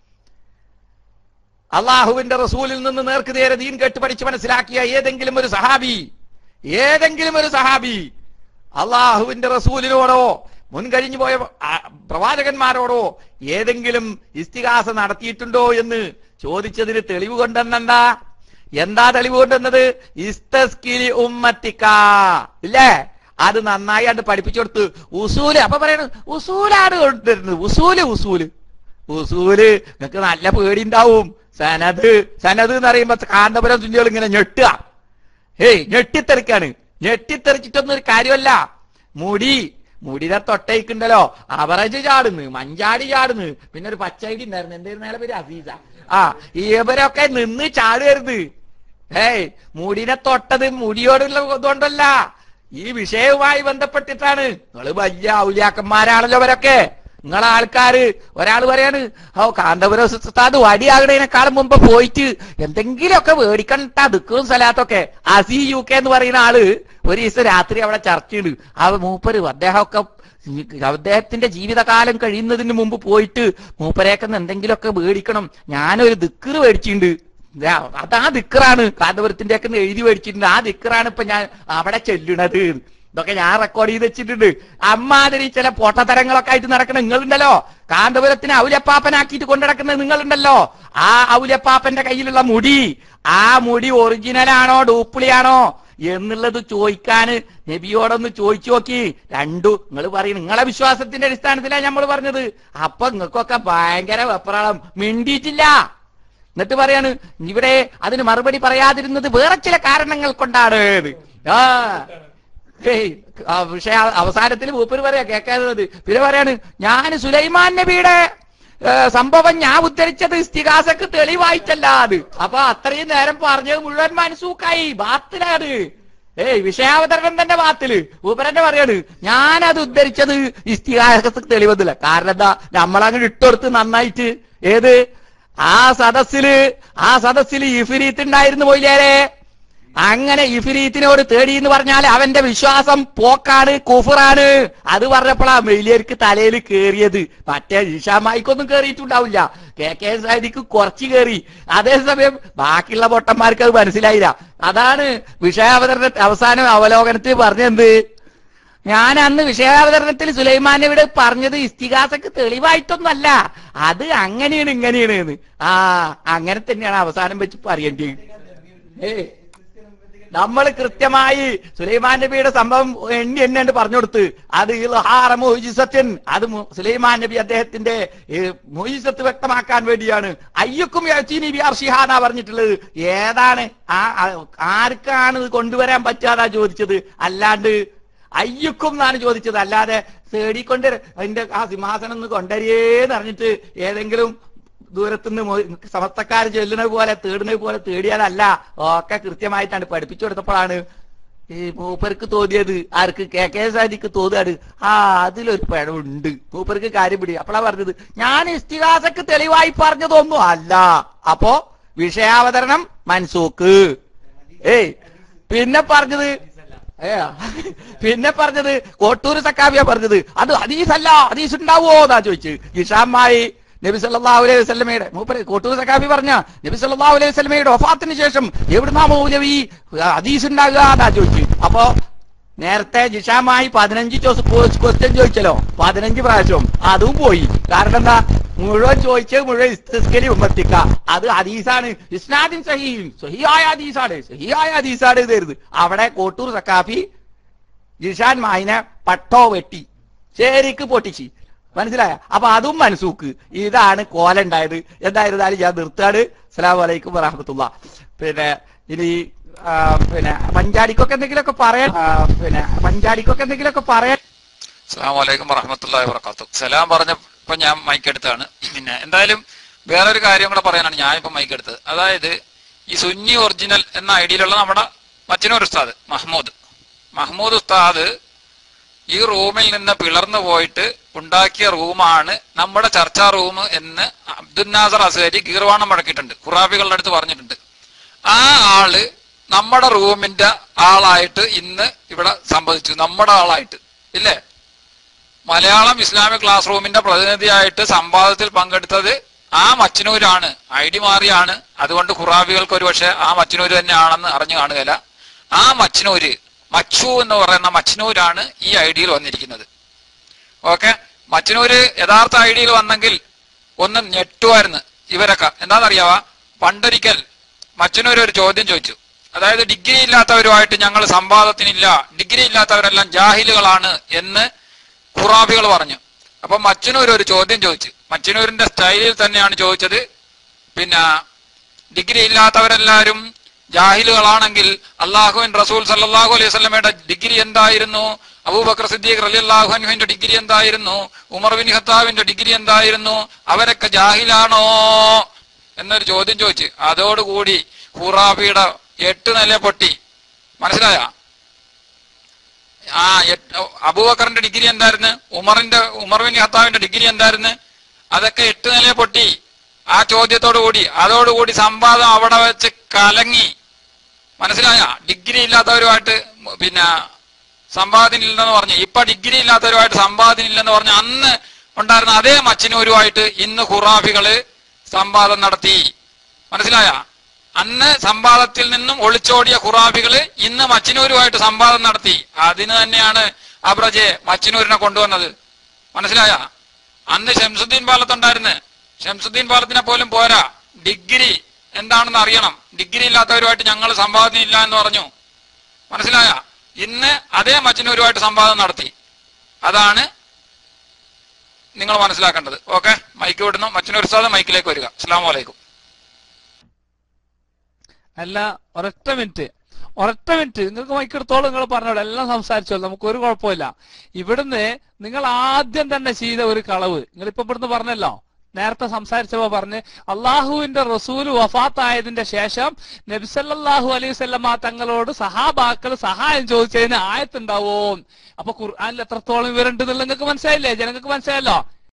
[SPEAKER 4] അള്ളാഹുവിന്റെ റസൂലിൽ നിന്ന് നേർക്ക് നേരെ ദീൻ കേട്ട് പഠിച്ച് മനസ്സിലാക്കിയ ഏതെങ്കിലും ഒരു സഹാബി ഏതെങ്കിലും ഒരു സഹാബി അള്ളാഹുവിന്റെ റസൂലിനോടോ മുൻകഴിഞ്ഞു പോയ ആ, പ്രവാചകന്മാരോടോ ഏതെങ്കിലും ഇസ്തിഹാസ നടത്തിയിട്ടുണ്ടോ എന്ന് ചോദിച്ചതിന് തെളിവ് കൊണ്ടെന്നെന്താ എന്താ തെളിവ് കൊണ്ടുവന്നത് ഇസ്തസ്കിലി ഉമ്മത്തിക്ക ഇല്ലേ അത് നന്നായി അത് പഠിപ്പിച്ചു കൊടുത്ത് ഉസൂല് അപ്പൊ പറയണ ഉസൂലാണ് കൊണ്ടുവരുന്നത് ഉസൂല് ഉസൂല് ഉസൂല് നിങ്ങക്ക് നല്ല പേടി ഉണ്ടാവും സനത് സനത് എന്ന് പറയുമ്പോ കാന്തപുരം തുല്യകൾ ഇങ്ങനെ ഞെട്ടുക ഹേയ് ഞെട്ടിത്തെറിക്കാണ് ഞെട്ടിത്തെറിച്ചിട്ടൊന്നും ഒരു കാര്യമല്ല മുടി മുടിയുടെ തൊട്ടേക്കുണ്ടല്ലോ അവറേജ് ചാടുന്നു മഞ്ചാടി ചാടുന്നു പിന്നെ ഒരു പച്ചൈടി ഉണ്ടായിരുന്നു എന്തായിരുന്നു അയാളെ പേര് അസീസ ആ ഇവരൊക്കെ നിന്ന് ചാടുകരുത് ഹേയ് മുടിനെ തൊട്ടത് മുടിയോടുള്ള ഇതുകൊണ്ടല്ല ഈ വിഷയവുമായി ബന്ധപ്പെട്ടിട്ടാണ് നിങ്ങള് വലിയ ഔലിയാക്കന്മാരാണല്ലോ അവരൊക്കെ നിങ്ങളെ ആൾക്കാര് ഒരാൾ പറയാണ് ഓ കാന്തപുരം ഉസ്താദ് വടിയാകണേനേക്കാളും മുമ്പ് പോയിട്ട് എന്തെങ്കിലുമൊക്കെ മേടിക്കണ്ട ദിക്കും സ്ഥലത്തൊക്കെ അസി യു കെ എന്ന് പറയുന്ന ആള് ഒരു ദിവസം രാത്രി അവിടെ ചർച്ചയുണ്ട് ആ മൂപ്പര് അദ്ദേഹമൊക്കെ അദ്ദേഹത്തിന്റെ ജീവിതകാലം കഴിയുന്നതിന് മുമ്പ് പോയിട്ട് മൂപ്പരേക്കെന്ന് എന്തെങ്കിലുമൊക്കെ മേടിക്കണം ഞാനൊരു ദിക്കറ് മേടിച്ചിട്ടുണ്ട് ദാ, അതാ ദിക്കറാണ് കാന്തപുരത്തിന്റെ ഒക്കെ എഴുതി മേടിച്ചിട്ടുണ്ട് ആ ദിക്കറാണ് ഇപ്പൊ ഞാൻ അവിടെ ചെല്ലണത് ഇതൊക്കെ ഞാൻ റെക്കോർഡ് ചെയ്ത് വെച്ചിട്ടുണ്ട് അമ്മാതിരി ചില പൊട്ടത്തരങ്ങളൊക്കെ ആയിട്ട് നടക്കണ നിങ്ങളുണ്ടല്ലോ കാന്തപുരത്തിന് ഔലപ്പാപ്പനാക്കിയിട്ട് കൊണ്ടു നടക്കുന്നത് നിങ്ങളുണ്ടല്ലോ ആ ഔലപ്പാപ്പന്റെ കയ്യിലുള്ള മുടി ആ മുടി ഒറിജിനലാണോ ഡൂപ്ലിയാണോ എന്നുള്ളത് ചോദിക്കാന് നബിയോടൊന്ന് ചോദിച്ചു നോക്കി രണ്ടു നിങ്ങൾ പറയും നിങ്ങളെ വിശ്വാസത്തിന്റെ അടിസ്ഥാനത്തിലാണ് നമ്മൾ പറഞ്ഞത് അപ്പൊ നിങ്ങൾക്കൊക്കെ ഭയങ്കര വെപ്രാളം മിണ്ടിയിട്ടില്ല എന്നിട്ട് പറയാണ് ഇവിടെ അതിന് മറുപടി പറയാതിരുന്നത് വേറെ ചില കാരണങ്ങൾ കൊണ്ടാണ് എന്ന്. ആ ഹേയ്, ആ വിഷയ അവസാനത്തിൽ മൂപ്പര് പറയാ കേൾക്കാറുള്ളത് പിന്നെ പറയാണ് ഞാൻ സുലൈമാൻ നബിയുടെ ഏ, സംഭവം ഞാൻ ഉദ്ധരിച്ചത് ഇസ്തിഹാസക്ക് തെളിവായിട്ടല്ല അത് അപ്പൊ അത്രയും നേരം പറഞ്ഞത് മുഴുവൻ മനസ്സൂക്കായി ബാത്തിലാണ് ഏയ് വിഷയാവതരണം തന്നെ ബാത്തില് ഊപ്പരന്റെ പറയാണ് ഞാനത് ഉദ്ധരിച്ചത് ഇസ്തിഹാസക്ക് തെളിവൊന്നുമില്ല കാരണം എന്താ നമ്മളങ്ങനെ ഇട്ടുകൊടുത്ത് നന്നായിട്ട് ഏത് ആ സദസ്സില് ആ സദസ്സിൽ ഇഫിരീത്ത് ഉണ്ടായിരുന്നു പോയില്ലേരെ അങ്ങനെ ഇഫിരീത്തിനോട് തേടി എന്ന് പറഞ്ഞാൽ അവന്റെ വിശ്വാസം പോക്കാണ് കുഫറാണ് അത് പറഞ്ഞപ്പോഴാ മെയിലിയർക്ക് തലയിൽ കേറിയത് മറ്റേ ഇഷാമായിക്കൊന്നും കേറിയിട്ടുണ്ടാവില്ല കെ കെ സാദിക്ക് കുറച്ച് കേറി അതേസമയം ബാക്കിയുള്ള പൊട്ടന്മാർക്ക് അത് മനസ്സിലായില്ല അതാണ് വിഷയാവതരണ അവസാനം അവലോകനത്തിൽ പറഞ്ഞെന്ത് ഞാൻ അന്ന് വിഷയാവതരണത്തിൽ സുലൈമാൻ ഇവിടെ പറഞ്ഞത് ഇസ്തിഹാസക്ക് തെളിവായിട്ടൊന്നല്ല അത് അങ്ങനെയാണ് ഇങ്ങനെയാണ് എന്ന് ആ അങ്ങനെ തന്നെയാണ് അവസാനം വെച്ച് പറയേണ്ടത് ഏ നമ്മൾ കൃത്യമായി സുലൈമാൻ നബിയുടെ സംഭവം എണ്ണി എണ്ണണ്ട് പറഞ്ഞു കൊടുത്ത് അത് ഇൽഹാറ മുഹജിസത്തിൻ അത് മു- സുലൈമാൻ നബി അദ്ദേഹത്തിന്റെ മുഹിസത്ത് വ്യക്തമാക്കാൻ വേണ്ടിയാണ് അയ്യക്കും നബി അർഷിഹാന പറഞ്ഞിട്ടുള്ളത് ഏതാണ് ആ ആ- ആർക്കാണ് ഇത് കൊണ്ടുവരാൻ പറ്റാതാ ചോദിച്ചത് അല്ലാണ്ട് അയ്യക്കും എന്നാണ് ചോദിച്ചത് അല്ലാതെ തേടിക്കൊണ്ട് അതിന്റെ ആ സിംഹാസനം ഒന്ന് കൊണ്ടുവരികയെന്ന് പറഞ്ഞിട്ട് ഏതെങ്കിലും ദൂരത്തുനിന്ന് സമസ്തക്കാർ ചെല്ലുന്നത് പോലെ തേടുന്നത് പോലെ തേടിയാലല്ല ഒക്കെ കൃത്യമായിട്ടാണ് പഠിപ്പിച്ചു കൊടുത്തപ്പോഴാണ് ഈ മൂപ്പർക്ക് തോന്നിയത് ആർക്ക് കെ കെ സാദിക്ക് തോന്നുകയാണ് ആ അതിലൊരു പിഴവുണ്ട് മൂപ്പർക്ക് കാര്യം പിടി അപ്പോഴാ പറഞ്ഞത് ഞാൻ ഇസ്തിഹാസക്ക് തെളിവായി പറഞ്ഞതൊന്നും അല്ല അപ്പോ വിഷയാവതരണം മൻസൂക്ക് ഏയ് പിന്നെ പറഞ്ഞത് ഏ, പിന്നെ പറഞ്ഞത് കോട്ടൂർ സക്കാവിയ പറഞ്ഞത് അത് ഹദീസല്ല ഹദീസ് ഉണ്ടാവോ എന്നാ ചോദിച്ചു ഇഷാമായി നബി സല്ലല്ലാഹു അലൈഹി വസല്ലമയുടെ മൂപ്പര് കോട്ടൂർ സക്കാബി പറഞ്ഞ നബി സല്ലല്ലാഹു അലൈഹി വസല്ലമയുടെ വഫാത്തിന് ശേഷം എവിടുന്നാ മൗലവി ഹദീസ് ഉണ്ടാകുക എന്നാ ചോദിച്ചു അപ്പോ നേരത്തെ ജിഷാമായി പതിനഞ്ച് ക്വസ്റ്റ്യൻ ചോദിച്ചല്ലോ പതിനഞ്ച് പ്രാവശ്യം അതും പോയി കാരണം എന്താ മുഴുവൻ ചോദിച്ചത് മുഴുവൻ ഇസ്തിസ്കരി ഉമ്മത്തിക്ക അത് ഹദീസാണ് ഇസ്നാദിൻ സഹീം സഹിയായ ഹദീസാണ് സഹിയായ ഹദീസാണ് ഇത് തരുത് അവിടെ കോട്ടൂർ സക്കാഫി ജിഷാൻ മായിനെ പട്ടോ വെട്ടി ശരിക്ക് പൊട്ടിച്ച് മനസ്സിലായ അപ്പൊ അതും മനസ്സൂക്ക് ഇതാണ് കോല ഉണ്ടായത് എന്തായിരുന്നാലും ഞാൻ നിർത്താട് അസ്സലാമു അലൈക്കും വറഹമത്തുള്ള പിന്നെ ഇനി ആ, പിന്നെ പഞ്ചാടിക്കൊക്കെ എന്തെങ്കിലുമൊക്കെ പറയാൻ ആ, പിന്നെ പഞ്ചാടിക്കൊക്കെ എന്തെങ്കിലുമൊക്കെ പറയാൻ
[SPEAKER 1] അസ്സാം വലൈക്കും വറഹമത്തല്ലാ വർക്കാത്തു സലാം പറഞ്ഞപ്പോ ഞാൻ മൈക്ക് എടുത്താണ് പിന്നെ എന്തായാലും വേറൊരു കാര്യം കൂടെ പറയാനാണ് ഞാൻ ഇപ്പൊ മൈക്ക് എടുത്തത് അതായത് ഈ സുന്നി ഒറിജിനൽ എന്ന ഐഡിയിലുള്ള നമ്മുടെ മച്ചനൂർ ഉസ്താദ് മഹ്മൂദ് മഹ്മൂദ് ഉസ്താദ് ഈ റൂമിൽ നിന്ന് പിളർന്നു പോയിട്ട് ഉണ്ടാക്കിയ റൂമാണ് നമ്മുടെ ചർച്ചാ റൂം എന്ന് അബ്ദുൽ നാസർ അസേരി ഗീർവാണം മുടക്കിയിട്ടുണ്ട് ഖുറാബികളുടെ അടുത്ത് പറഞ്ഞിട്ടുണ്ട് ആ ആള് നമ്മുടെ റൂമിന്റെ ആളായിട്ട് ഇന്ന് ഇവിടെ സംഭവിച്ചു നമ്മുടെ ആളായിട്ട് ഇല്ലേ മലയാളം ഇസ്ലാമിക് ക്ലാസ് റൂമിന്റെ പ്രതിനിധിയായിട്ട് സംവാദത്തിൽ പങ്കെടുത്തത് ആ മച്ചനൂരാണ് ഐ ഡി മാറിയാണ് അതുകൊണ്ട് ഖുറാബികൾക്ക് ഒരു പക്ഷെ ആ മച്ചനൂര് തന്നെയാണെന്ന് അറിഞ്ഞു കാണുകയില്ല ആ മച്ചനൂര് മച്ചു എന്ന് പറയുന്ന മച്ചനൂരാണ് ഈ ഐ ഡിയിൽ വന്നിരിക്കുന്നത് ഓക്കെ മച്ചനൂര് യഥാർത്ഥ ഐ ഡിയിൽ വന്നെങ്കിൽ ഒന്ന് ഞെട്ടുമായിരുന്നു ഇവരൊക്കെ എന്താണെന്നറിയാവാ പണ്ടൊരിക്കൽ മച്ചനൂര് ഒരു ചോദ്യം ചോദിച്ചു അതായത് ഡിഗ്രി ഇല്ലാത്തവരുമായിട്ട് ഞങ്ങൾ സംവാദത്തിനില്ല ഡിഗ്രി ഇല്ലാത്തവരെല്ലാം ജാഹിലുകളാണ് എന്ന് ഖുറാബികൾ പറഞ്ഞു അപ്പൊ മച്ചനൂർ ഒരു ചോദ്യം ചോദിച്ചു മച്ചനൂരിന്റെ സ്റ്റൈലിൽ തന്നെയാണ് ചോദിച്ചത് പിന്നെ ഡിഗ്രി ഇല്ലാത്തവരെല്ലാരും ജാഹിലുകളാണെങ്കിൽ അള്ളാഹുവിൻ റസൂൽ സല്ലാഹു അലൈഹി സ്വലമയുടെ ഡിഗ്രി എന്തായിരുന്നു അബൂബക്കർ സിദ്ദീഖ് റലി അള്ളാഹുവിന്റെ ഡിഗ്രി എന്തായിരുന്നു ഉമർ ബിൻ ഖത്താബിന്റെ ഡിഗ്രി എന്തായിരുന്നു അവരൊക്കെ ജാഹിലാണോ എന്നൊരു ചോദ്യം ചോദിച്ചു അതോടുകൂടി ഖുറാബിയുടെ എട്ട് നില പൊട്ടി മനസ്സിലായ ആ എട്ട് അബൂബക്കറിന്റെ ഡിഗ്രി എന്തായിരുന്നു ഉമറിന്റെ ഉമർ ബിൻ ഖത്താബിന്റെ ഡിഗ്രി എന്തായിരുന്നു അതൊക്കെ എട്ട് നില പൊട്ടി ആ ചോദ്യത്തോടു കൂടി അതോടുകൂടി സംവാദം അവിടെ വെച്ച് കലങ്ങി മനസ്സിലായ ഡിഗ്രി ഇല്ലാത്തവരുമായിട്ട് മ- പിന്നെ സമ്പാദന ഇല്ലെന്ന് പറഞ്ഞു ഇപ്പൊ ഡിഗ്രി ഇല്ലാത്തവരുമായിട്ട് സമ്പാദന ഇല്ലെന്ന് പറഞ്ഞ അന്ന് ഉണ്ടായിരുന്ന അതേ മച്ചിനൂരുമായിട്ട് ഇന്ന് ഖുറാഫികള് സംവാദം നടത്തി മനസ്സിലായ അന്ന് സംവാദത്തിൽ നിന്നും ഒളിച്ചോടിയ ഖുറാഫികള് ഇന്ന് മച്ചിനൂരുമായിട്ട് സംവാദം നടത്തി അതിന് തന്നെയാണ് അബ്രജെ മച്ചിനൂരിനെ കൊണ്ടുവന്നത് മനസ്സിലായ അന്ന് ഷംസുദ്ദീൻ പാലത്തുണ്ടായിരുന്നു ഷംസുദ്ദീൻ പാലത്തിനെ പോലും പോരാ ഡിഗ്രി എന്താണെന്ന് അറിയണം ഡിഗ്രി ഇല്ലാത്തവരുമായിട്ട് ഞങ്ങൾ സംവാദം ഇല്ല എന്ന് പറഞ്ഞു മനസ്സിലായ ഇന്ന് അതേ മച്ചിനൂരുമായിട്ട് സംവാദം നടത്തി അതാണ് നിങ്ങൾ മനസ്സിലാക്കേണ്ടത് ഓക്കെ മൈക്ക് വിടുന്നു മച്ചിനൂർ സാദ് മൈക്കിലേക്ക് വരിക അസ്സാം വലൈക്കും
[SPEAKER 6] അല്ല ഒരൊറ്റ മിനിറ്റ് ഒരൊറ്റ മിനിറ്റ് നിങ്ങൾക്ക് മൈക്കെടുത്തോളം നിങ്ങൾ പറഞ്ഞോളൂ എല്ലാം സംസാരിച്ചോളൂ നമുക്ക് ഒരു കുഴപ്പമില്ല ഇവിടുന്ന് നിങ്ങൾ ആദ്യം തന്നെ ചെയ്ത ഒരു കളവ് നിങ്ങളിപ്പോ ഇവിടുന്ന് പറഞ്ഞല്ലോ നേരത്തെ സംസാരിച്ചപ്പോ പറഞ്ഞ് അള്ളാഹുവിന്റെ റസൂല് വഫാത്തായതിന്റെ ശേഷം നബിസല്ലാഹു അലൈഹി സ്വല്ലമ്മ തങ്ങളോട് സഹാബാക്കൾ സഹായം ചോദിച്ചതിന് ആയത്തുണ്ടാവോ അപ്പൊ ഖുർആാനിൽ എത്രത്തോളം വിവരമുണ്ട് എന്നുള്ളത് നിങ്ങൾക്ക് മനസ്സിലായില്ലേ ജനങ്ങൾക്ക് മനസ്സിലായല്ലോ